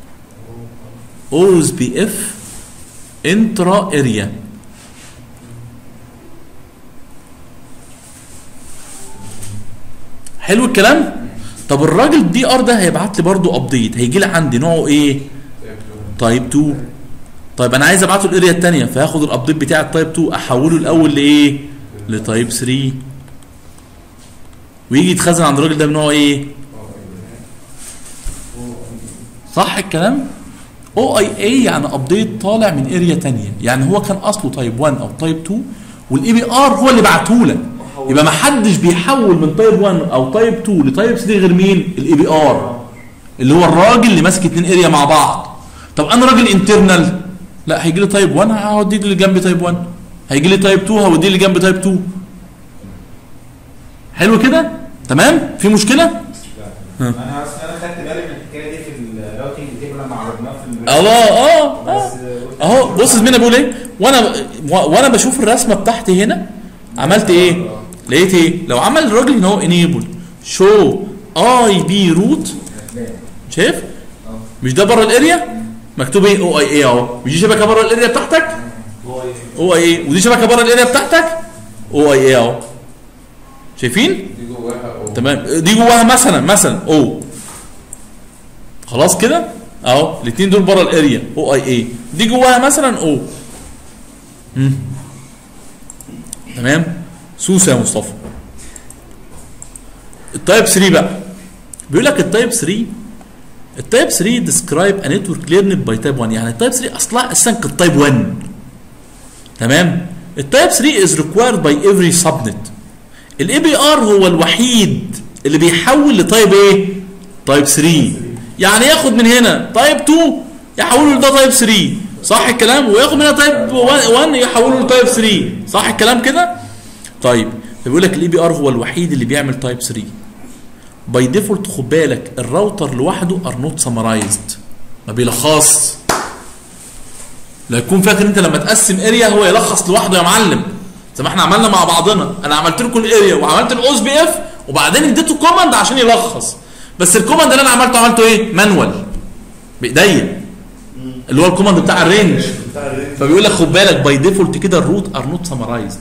اوز بي اف انترا اريا حلو الكلام طب الراجل دي ار ده هيبعت لي برضو ابديت هيجي لي عندي نوعه ايه تايب 2 طيب انا عايز ابعته الاريا الثانيه فهاخد الابديت بتاع التايب 2 احوله الاول لايه لتايب 3 ويجي يتخزن عند الراجل ده بنوع ايه صح الكلام او اي اي يعني ابديت طالع من اريا تانية يعني هو كان اصله تايب 1 او تايب 2 والاي بي ار هو اللي بعته لك يبقى ما حدش بيحول من تايب 1 او تايب 2 لتايب 3 غير مين الاي بي ار اللي هو الراجل اللي ماسك اتنين اريا مع بعض طب انا راجل انترنال لا هيجي لي تايب 1 هوديه اللي جنب تايب 1 هيجي لي تايب 2 هوديه اللي جنب تايب 2 حلو كده تمام في مشكله انا اصل انا خدت بالي من الحكايه دي في الراوتنج تيبل لما عرضناه في الله اه اه بس قلت اهو بص زميلي بيقول ايه وانا وانا بشوف الرسمه بتاعتي هنا عملت ايه لقيت ايه لو عمل الراجل هنا هو انيبل شو اي بي روت شايف مش ده بره الاريا مكتوب ايه او اي اي اهو مش دي شبكه بره الاريا بتاعتك او اي اي ودي شبكه بره الاريا بتاعتك او اي اي اهو شايفين دي جواها او تمام دي جواها مثلا مثلا او خلاص كده اهو الاثنين دول بره الاريا او اي اي دي جواها مثلا او مم. تمام سوسه يا مصطفى التايب 3 بقى بيقول لك التايب 3 التايب 3 describe a network learned by type 1 يعني التايب 3 اصلا اساسا كانت تايب 1 تمام التايب 3 is required by every subnet الاي بي ار هو الوحيد اللي بيحول لتايب ايه تايب 3 يعني ياخد من هنا تايب 2 يحوله لده تايب 3 صح الكلام وياخد من هنا تايب 1 يحوله لتايب 3 صح الكلام كده طيب فبيقول لك الاي بي ار هو الوحيد اللي بيعمل تايب 3 باي ديفولت خد بالك الراوتر لوحده ار نوت سمرايزد ما بيلخص لا يكون فاكر انت لما تقسم اريا هو يلخص لوحده يا معلم زي ما احنا عملنا مع بعضنا انا عملت لكم الاريا وعملت الاوز بي اف وبعدين اديته كوماند عشان يلخص بس الكوماند اللي انا عملته عملته ايه مانوال بايديا اللي هو الكوماند بتاع الرينج بتاع الرينج فبيقول لك خد بالك باي ديفولت كده الروت ار نوت سمرايزد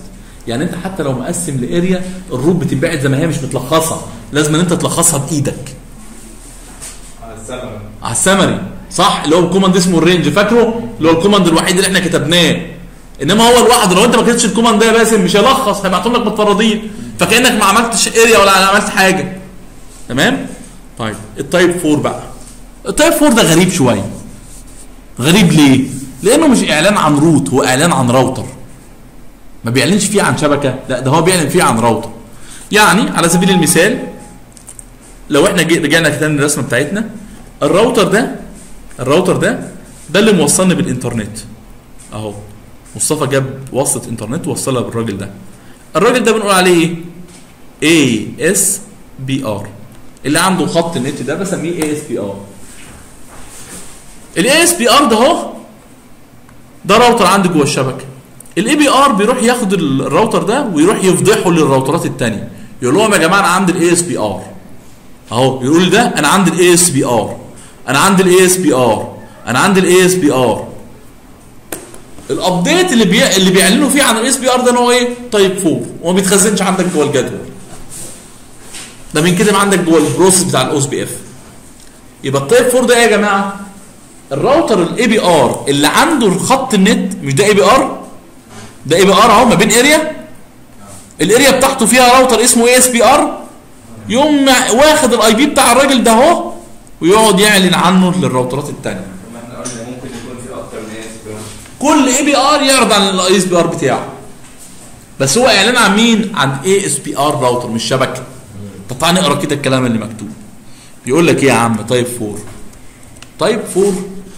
يعني انت حتى لو مقسم لاريا الروت بتتبعت زي ما هي مش متلخصه لازم ان انت تلخصها بايدك على السمر على السمري صح اللي هو الكوماند اسمه الرينج فاكره اللي هو الكوماند الوحيد اللي احنا كتبناه انما هو لوحده لو انت ما كتبتش الكوماند ده يا باسم مش هيلخص هيبعتهم لك متفرضين فكانك ما عملتش اريا ولا عملت حاجه تمام طيب التايب 4 بقى التايب 4 ده غريب شويه غريب ليه لانه مش اعلان عن روت هو اعلان عن راوتر ما بيعلنش فيه عن شبكه لا ده هو بيعلن فيه عن راوتر يعني على سبيل المثال لو احنا جي- رجعنا تاني الرسمه بتاعتنا الراوتر ده الراوتر ده ده اللي موصلني بالانترنت اهو مصطفى جاب وصلة انترنت ووصلها بالراجل ده الراجل ده بنقول عليه ايه اي اس بي ار اللي عنده خط النت ده بسميه اي اس بي ار الاي اس بي ار ده اهو ده راوتر عندي جوه الشبكه الاي بي ار بيروح ياخد الراوتر ده ويروح يفضحه للراوترات التانية يقول لهم يا جماعه انا عندي الاي اس بي ار اهو يقول لي ده انا عندي الاي اس بي ار انا عندي الاي اس بي ار انا عندي الاي اس بي ار الابديت اللي بي... اللي بيعلنوا فيه عن الاس بي ار ده ان هو ايه تايب 4 وما بيتخزنش عندك جوه الجدول ده بينكتب عندك جوه البروسيس بتاع الاوس بي اف يبقى التايب 4 ده ايه يا جماعه الراوتر الاي بي ار اللي عنده خط النت مش ده اي بي ار ده اي بي ار اهو ما بين اريا الاريا بتاعته فيها راوتر اسمه اي اس بي ار يقوم مع- واخد الاي بي بتاع الراجل ده اهو ويقعد يعلن عنه للراوترات الثانيه طب ما احنا قلنا ممكن يكون في اكتر من اس بي كل اي بي ار يعرض عن الاي اس بي ار بتاعه بس هو اعلان عن مين عن اي اس بي ار راوتر مش شبكه طب تعالى نقرا كده الكلام اللي مكتوب بيقول لك ايه يا عم تايب 4 تايب 4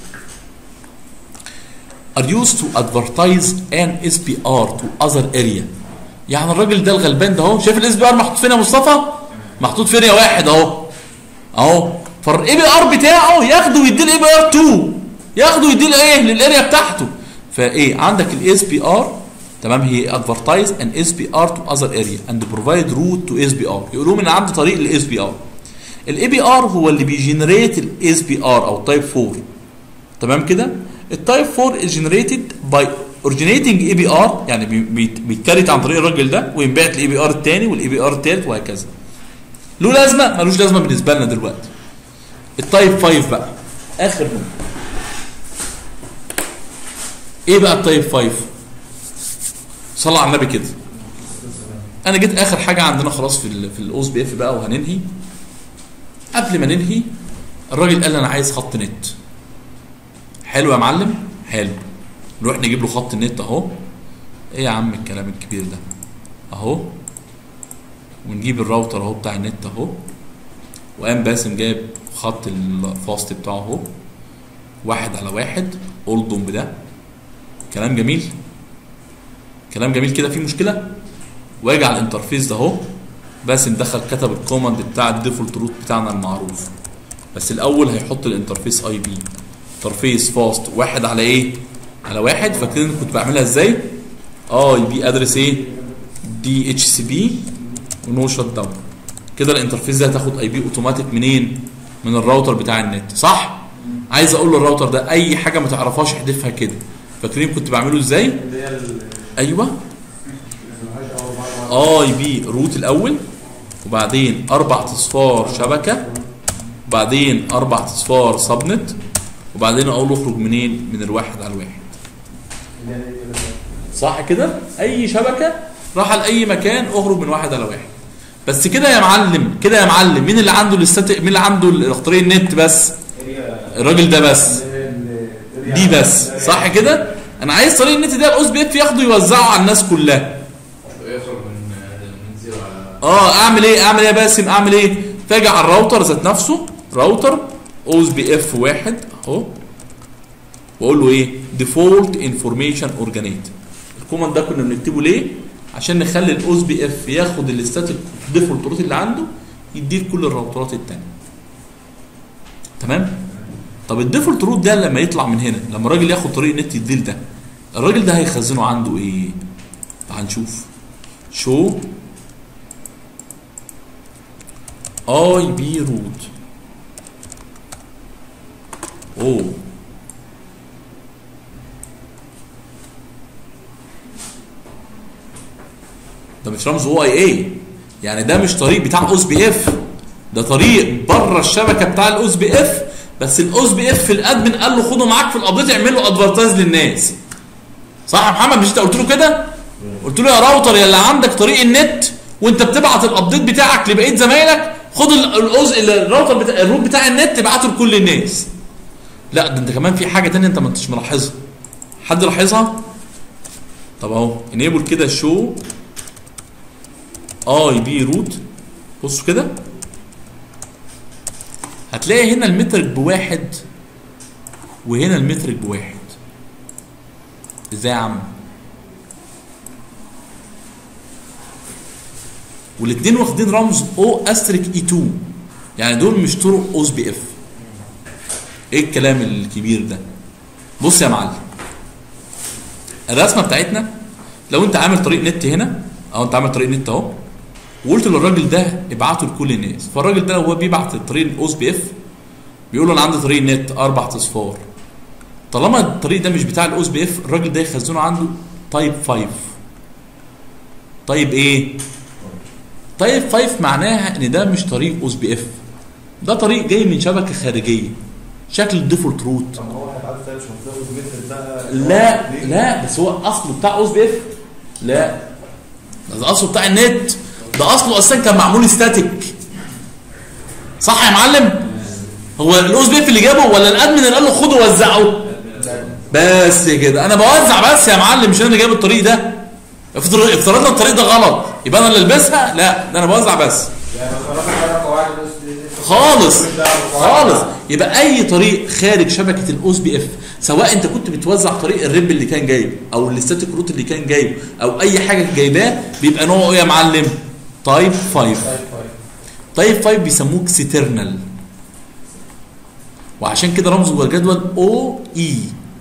are used to advertise an SPR to other area يعني الراجل ده الغلبان ده اهو شايف الاس بي ار محطوط فين يا مصطفى محطوط في اريا واحد اهو اهو فالاي بي ار بتاعه ياخده ويديه الاي بي ار 2 ياخده ويديه لايه للاريا بتاعته فايه عندك الاس بي ار تمام هي ادفرتايز ان اس بي ار تو اذر اريا اند بروفايد روت تو اس بي ار يقولوا لهم ان عندي طريق للاس بي ار الاي بي ار هو اللي بيجنريت الاس بي ار او تايب 4 تمام كده التايب 4 is generated by originating اي بي ار يعني بي- بي- بيتكريت عن طريق الراجل ده وينبعت الاي بي ار الثاني والاي بي ار الثالث وهكذا له لازمه ملوش لازمه بالنسبه لنا دلوقتي التايب 5 بقى اخر نوع ايه بقى التايب 5 صلى على النبي كده انا جيت اخر حاجه عندنا خلاص في ال في الاوس بي اف بقى وهننهي قبل ما ننهي الراجل قال لي انا عايز خط نت حلو يا معلم حلو نروح نجيب له خط النت اهو ايه يا عم الكلام الكبير ده اهو ونجيب الراوتر اهو بتاع النت اهو وقام باسم جاب خط الفاست بتاعه اهو واحد على واحد اولدم بده كلام جميل كلام جميل كده في مشكله واجي على الانترفيس ده اهو باسم دخل كتب الكوماند بتاع الديفولت روت بتاعنا المعروف بس الاول هيحط الانترفيس اي بي انترفيس فاست واحد على ايه على واحد فاكرين كنت بعملها ازاي اي بي ادرس ايه دي اتش سي بي ونو شت داون كده الانترفيس ده هتاخد اي بي اوتوماتيك منين من الراوتر بتاع النت صح عايز اقول للراوتر ده اي حاجه ما تعرفهاش احذفها كده فاكرين كنت بعمله ازاي اللي هي ال- ايوه ملهاش أول مرة. اي بي روت الاول وبعدين اربع اصفار شبكه وبعدين اربع اصفار سبنت وبعدين اقول له اخرج منين من الواحد على الواحد اللي هي دي كده. صح كده اي شبكه راح لاي مكان اخرج من واحد على واحد بس كده يا معلم كده يا معلم مين اللي عنده الاستاتيك مين اللي عنده طريق النت بس الراجل ده بس اللي هي ال- دي بس صح كده انا عايز طريق النت ده الاوس بي اف ياخده يوزعه على الناس كلها يخرج من من زيرو على اه اعمل ايه اعمل ايه يا باسم اعمل ايه فاجي على الراوتر ذات نفسه راوتر اوز بي اف واحد اهو واقول له ايه ديفولت انفورميشن اورجانيت الكوماند ده كنا بنكتبه ليه عشان نخلي الاوز بي اف ياخد الاستاتيك ديفولت روت اللي عنده يديه لكل الراوترات التانية تمام طب الديفولت روت ده لما يطلع من هنا لما الراجل ياخد طريق النت يديه ده الراجل ده هيخزنه عنده ايه تعال نشوف شو اي بي روت اوه ده مش رمز او اي اي يعني ده مش طريق بتاع اوز بي اف ده طريق بره الشبكه بتاع الاوز بي اف بس الاوز بي اف الادمن قال له خده معاك في الابديت اعمل له ادفرتايز للناس صح يا محمد مش انت قلت له كده قلت له يا راوتر يا اللي عندك طريق النت وانت بتبعت الابديت بتاعك لبقيه زمايلك خد ال- الاوز الراوتر بتاع الروت بتاع النت ابعته لكل الناس لا ده انت كمان في حاجه تانية انت ما انتش ملاحظها حد لاحظها طب اهو انيبل كده شو اي بي روت بصوا كده هتلاقي هنا المترك بواحد وهنا المترك بواحد ازاي يا عم والاثنين واخدين رمز او استريك اي 2 يعني دول مش طرق اوز بي اف ايه الكلام الكبير ده بص يا معلم الرسمه بتاعتنا لو انت عامل طريق نت هنا او انت عامل طريق نت اهو وقلت للراجل ده ابعته لكل الناس فالراجل ده لو هو بيبعت طريق الاوز بي اف بيقول له انا عندي طريق نت اربع اصفار طالما الطريق ده مش بتاع الاوز بي اف الراجل ده يخزنه عنده تايب 5 طيب ايه تايب 5 معناها ان ده مش طريق اوز بي اف ده طريق جاي من شبكه خارجيه شكل الديفولت روت طب ما هو هيبعت تاني مش هتاخد متر بقى لا لا بس هو اصله بتاع اوز بي اف لا ده, ده اصله بتاع النت ده اصله اساسا كان معمول ستاتيك صح يا معلم هو الاوز بي اف اللي جابه ولا الادمن اللي قال له خده وزعه بس كده انا بوزع بس يا معلم مش انا اللي جايب الطريق ده افتر- افترضنا الطريق ده غلط يبقى انا اللي البسها لا ده انا بوزع بس يعني خرجنا بره قواعد الاس دي خالص خالص يبقى اي طريق خارج شبكه الاوس بي اف سواء انت كنت بتوزع طريق الريب اللي كان جايبه او الاستاتيك روت اللي كان جايبه او اي حاجه جايباه بيبقى نوعه ايه يا معلم تايب 5 تايب 5 بيسموه اكسترنال وعشان كده رمزه جوه الجدول او اي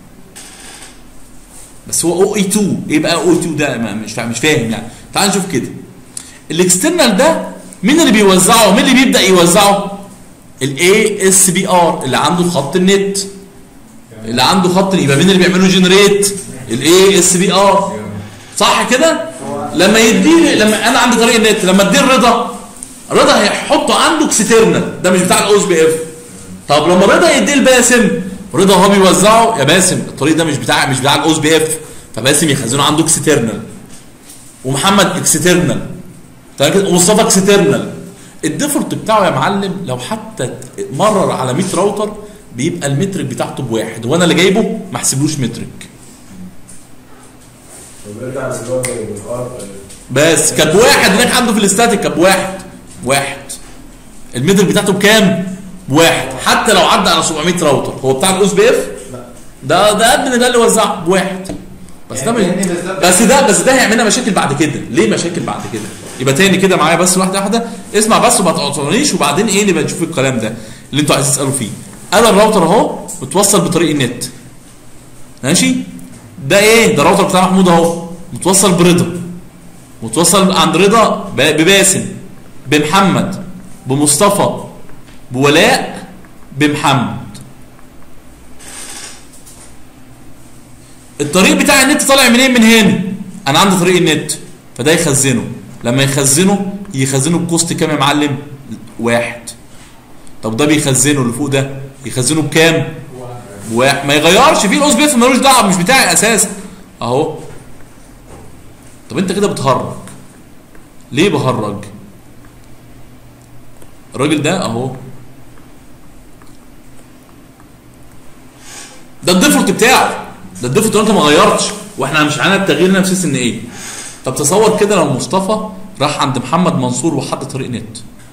بس هو او اي 2 ايه بقى او 2 ده ما- مش فاهم مش فاهم يعني تعال نشوف كده الاكسترنال ده مين اللي بيوزعه مين اللي بيبدا يوزعه الاي اس بي ار اللي عنده خط النت اللي عنده خط يبقى مين اللي بيعمله جنريت الاي اس بي ار صح كده لما يديني لما انا عندي طريق النت لما اديه الرضا رضا هيحطه عنده اكسترنال ده مش بتاع الاوز بي اف طب لما رضا يديه لباسم رضا هو بيوزعه يا باسم الطريق ده مش بتاع مش بتاع الاوز بي اف فباسم يخزنه عنده اكسترنال ومحمد اكسترنال تمام كده ومصطفى اكسترنال الديفولت بتاعه يا معلم لو حتى مرر على 100 راوتر بيبقى المترك بتاعته بواحد وانا اللي جايبه ما احسبلوش مترك وبيرجع اللي هو جاي بالار بس كان بواحد هناك عنده في الاستاتيك كان بواحد واحد المتر بتاعته بكام؟ بواحد حتى لو عدى على 700 راوتر هو بتاع الاوس بي اف ده ده ادمن ده اللي وزعه بواحد بس ده يعني مش- كأني بالظبط- بس ده بس ده هيعمل لنا مشاكل بعد كده ليه مشاكل بعد كده يبقى تاني كده معايا بس واحده واحده اسمع بس وما تقاطعنيش وبعدين ايه نبقى نشوف الكلام ده اللي انتوا عايزين تسالوا فيه انا الراوتر اهو متوصل بطريق النت ماشي ده ايه ده الراوتر بتاع محمود اهو متوصل برضا متوصل عند رضا ب- بباسم بمحمد بمصطفى بولاء بمحمد الطريق بتاع النت طالع منين من هنا انا عندي طريق النت فده يخزنه لما يخزنه يخزنه بكوست كام يا معلم واحد طب ده بيخزنه اللي فوق ده يخزنه بكام واحد ما يغيرش فيه الاوس بيف ملوش دعوه مش بتاعي اساسا اهو طب انت كده بتهرج ليه بهرج الراجل ده اهو ده الديفولت بتاعه ده الديفولت اللي انت ما غيرتش واحنا مش عنا التغيير هنا في سيس ان ايه طب تصور كده لو مصطفى راح عند محمد منصور وحط طريق نت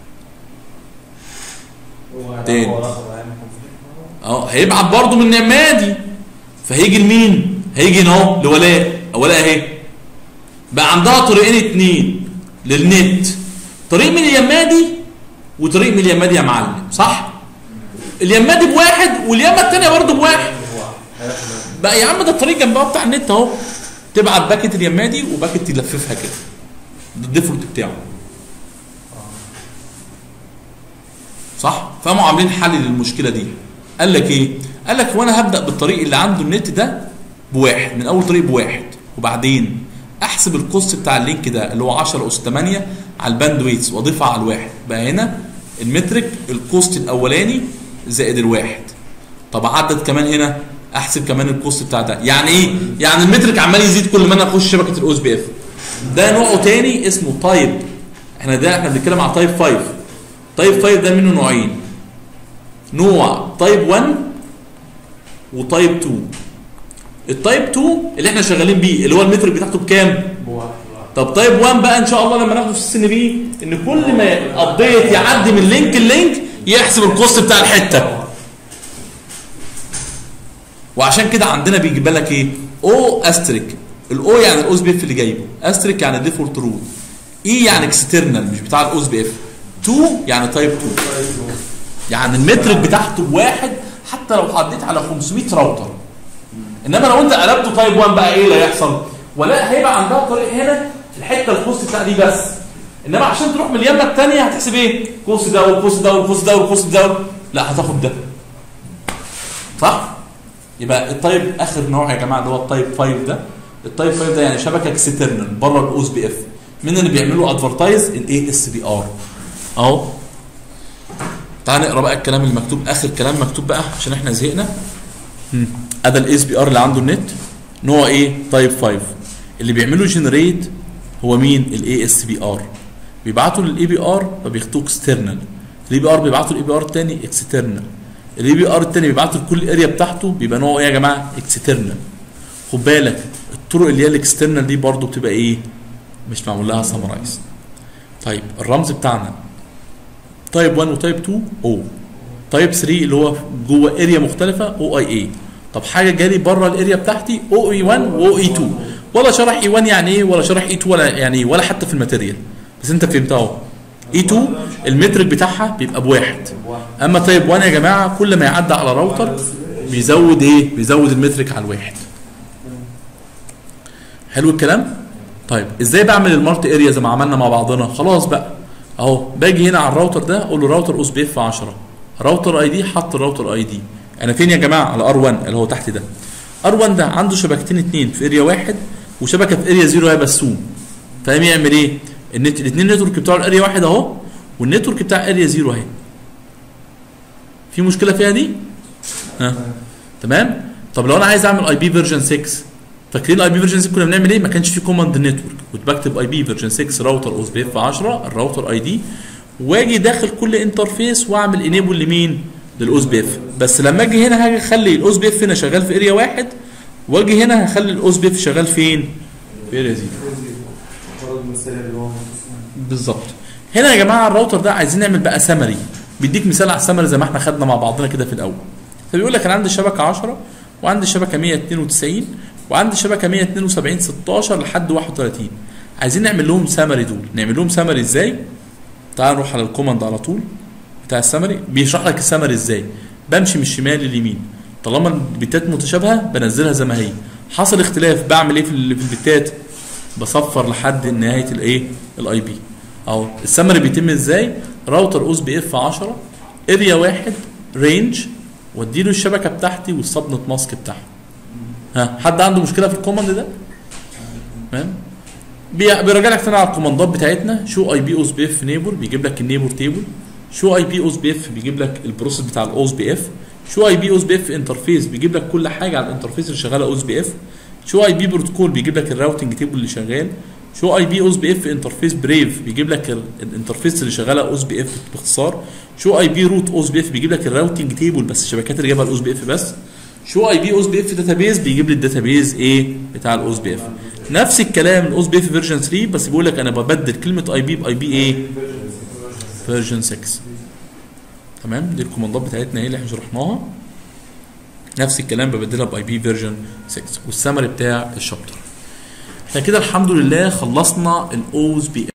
تاني. اه هيبعت برضه من نعمادي فهيجي لمين؟ هيجي هنا اهو لولاء ولاء اهي بقى عندها طريقين اتنين للنت طريق من اليمادي وطريق من اليمادي يا معلم صح؟ اليمادي بواحد واليمه التانيه برضه بواحد بقى يا عم ده الطريق جنبها بتاع النت اهو تبعت باكت اليمادي وباكت تلففها كده ده الديفولت بتاعه صح فقاموا عاملين حل للمشكله دي قال لك ايه قال لك وانا هبدا بالطريق اللي عنده النت ده بواحد من اول طريق بواحد وبعدين احسب الكوست بتاع اللينك ده اللي هو 10 اس 8 على الباند ويتس واضيفها على الواحد بقى هنا المترك الكوست الاولاني زائد الواحد طب عدد كمان هنا احسب كمان الكوست بتاع ده يعني ايه يعني المترك عمال يزيد كل ما انا اخش شبكه الاو اس بي اف ده نوعه تاني اسمه تايب احنا ده احنا بنتكلم على تايب 5 تايب 5 ده منه نوعين نوع تايب 1 وتايب 2 التايب 2 اللي احنا شغالين بيه اللي هو المترك بتاعته بكام طب تايب 1 بقى ان شاء الله لما ناخده في السن بي ان كل ما ابديت يعدي من لينك للينك يحسب الكوست بتاع الحته وعشان كده عندنا بيجيب لك ايه او استريك الاو يعني الاوز بي اف اللي جايبه استريك يعني ديفولت رول اي يعني اكسترنال مش بتاع الاوز بي اف 2 يعني تايب 2 يعني المترك بتاعته بواحد حتى لو عديت على 500 راوتر انما لو انت قلبته تايب 1 بقى ايه اللي هيحصل ولا هيبقى عندها طريق هنا في الحته الكوست بتاع دي بس انما عشان تروح من اليمه الثانيه هتحسب ايه كوست ده والكوست ده والكوست ده والكوست ده لا هتاخد ده صح يبقى التايب اخر نوع يا جماعه اللي هو التايب 5 ده التايب 5 ده يعني شبكه اكسترنال بره الاوز بي اف مين اللي بيعملوا ادفرتايز الاي اس بي ار اهو تعال نقرا بقى الكلام المكتوب اخر كلام مكتوب بقى عشان احنا زهقنا هم. ادي الاس بي ار اللي عنده النت نوع ايه تايب 5 اللي بيعملوا جنريت هو مين الاي اس بي ار بيبعتوا للاي بي ار فبياخدوه اكسترنال الاي بي ار بيبعتوا للاي بي ار الثاني اكسترنال الاي بي ار الثاني بيبعته لكل اريا بتاعته بيبقى نوعه ايه يا جماعه اكسترنال خد بالك الطرق اللي هي الاكسترنال دي برضو بتبقى ايه مش معمول لها سمرايز طيب الرمز بتاعنا تايب 1 وتايب 2 او تايب 3 اللي هو جوه اريا مختلفه او اي اي طب حاجه جالي بره الاريا بتاعتي او اي 1 واو اي 2 ولا شرح اي 1 يعني ايه ولا شرح اي 2 ولا يعني ايه ولا حتى في الماتيريال بس انت فهمتها اهو اي 2 المترك بتاعها بيبقى بواحد اما تايب 1 يا جماعه كل ما يعدي على راوتر بيزود ايه بيزود المترك على الواحد حلو الكلام طيب ازاي بعمل المالتي اريا زي ما عملنا مع بعضنا خلاص بقى اهو باجي هنا على الراوتر ده اقول له راوتر اوس بي اف 10 راوتر اي دي حط الراوتر اي دي انا فين يا جماعه على ار 1 اللي هو تحت ده ار 1 ده عنده شبكتين اتنين في اريا واحد وشبكه في اريا زيرو هي بسوم فاهم يعمل ايه النت الاثنين نتورك بتوع الاريا واحد اهو والنتورك بتاع اريا زيرو اهي في مشكله فيها دي ها تمام طب لو انا عايز اعمل اي بي فيرجن 6 فاكرين الاي بي فيرجن 6 كنا بنعمل ايه ما كانش في كوماند نتورك كنت بكتب اي بي فيرجن 6 راوتر اوس بي اف 10 الراوتر اي دي واجي داخل كل انترفيس واعمل انيبل لمين للاوس بي اف بس لما اجي هنا هاجي اخلي الاوس بي اف هنا شغال في اريا واحد واجي هنا هخلي الاوس بي اف شغال فين في اريا زيرو فرض المثال اللي هو بالظبط هنا يا جماعه الراوتر ده عايزين نعمل بقى سمري بيديك مثال على السمري زي ما احنا خدنا مع بعضنا كده في الاول فبيقول لك انا عندي شبكه 10 وعندي شبكه 192 وعندي شبكه 172 16 لحد 31 عايزين نعمل لهم سمري دول نعمل لهم سمري ازاي تعال نروح على الكوماند على طول بتاع السمري بيشرح لك السمري ازاي بمشي من الشمال لليمين طالما البتات متشابهه بنزلها زي ما هي حصل اختلاف بعمل ايه في ال- في البتات بصفر لحد نهايه الايه الاي بي اهو السمري بيتم ازاي راوتر اوس بي اف 10 اريا واحد رينج واديله الشبكه بتاعتي والسبنت ماسك بتاعها ها حد عنده مشكله في الكوماند ده تمام بي- بيراجع لك تاني على الكوماندات بتاعتنا شو اي بي اوس بي اف نيبر بيجيب لك النيبر تيبل شو اي بي اوس بي اف بيجيب لك البروسيس بتاع الاوس بي اف شو اي بي اوس بي اف انترفيس بيجيب لك كل حاجه على الانترفيس اللي شغاله اوس بي اف شو اي بي بروتوكول بيجيب لك الراوتنج تيبل اللي شغال شو اي بي اوس بي اف انترفيس بريف بيجيب لك ال- الانترفيس اللي شغاله اوس بي اف باختصار شو اي بي روت اوس بي اف بيجيب لك الراوتنج تيبل بس الشبكات اللي جايبها الاوس بي اف بس شو اي بي اوس بي اف داتابيز بيجيب لي الداتابيز ايه بتاع الاوس بي اف نفس الكلام الاوس بي اف فيرجن 3 بس بيقول لك انا ببدل كلمه اي بي باي بي ايه فيرجن 6 تمام دي الكوماندات بتاعتنا ايه اللي احنا شرحناها نفس الكلام ببدلها باي بي فيرجن 6 والسمري بتاع الشابتر احنا كده الحمد لله خلصنا الاوز بي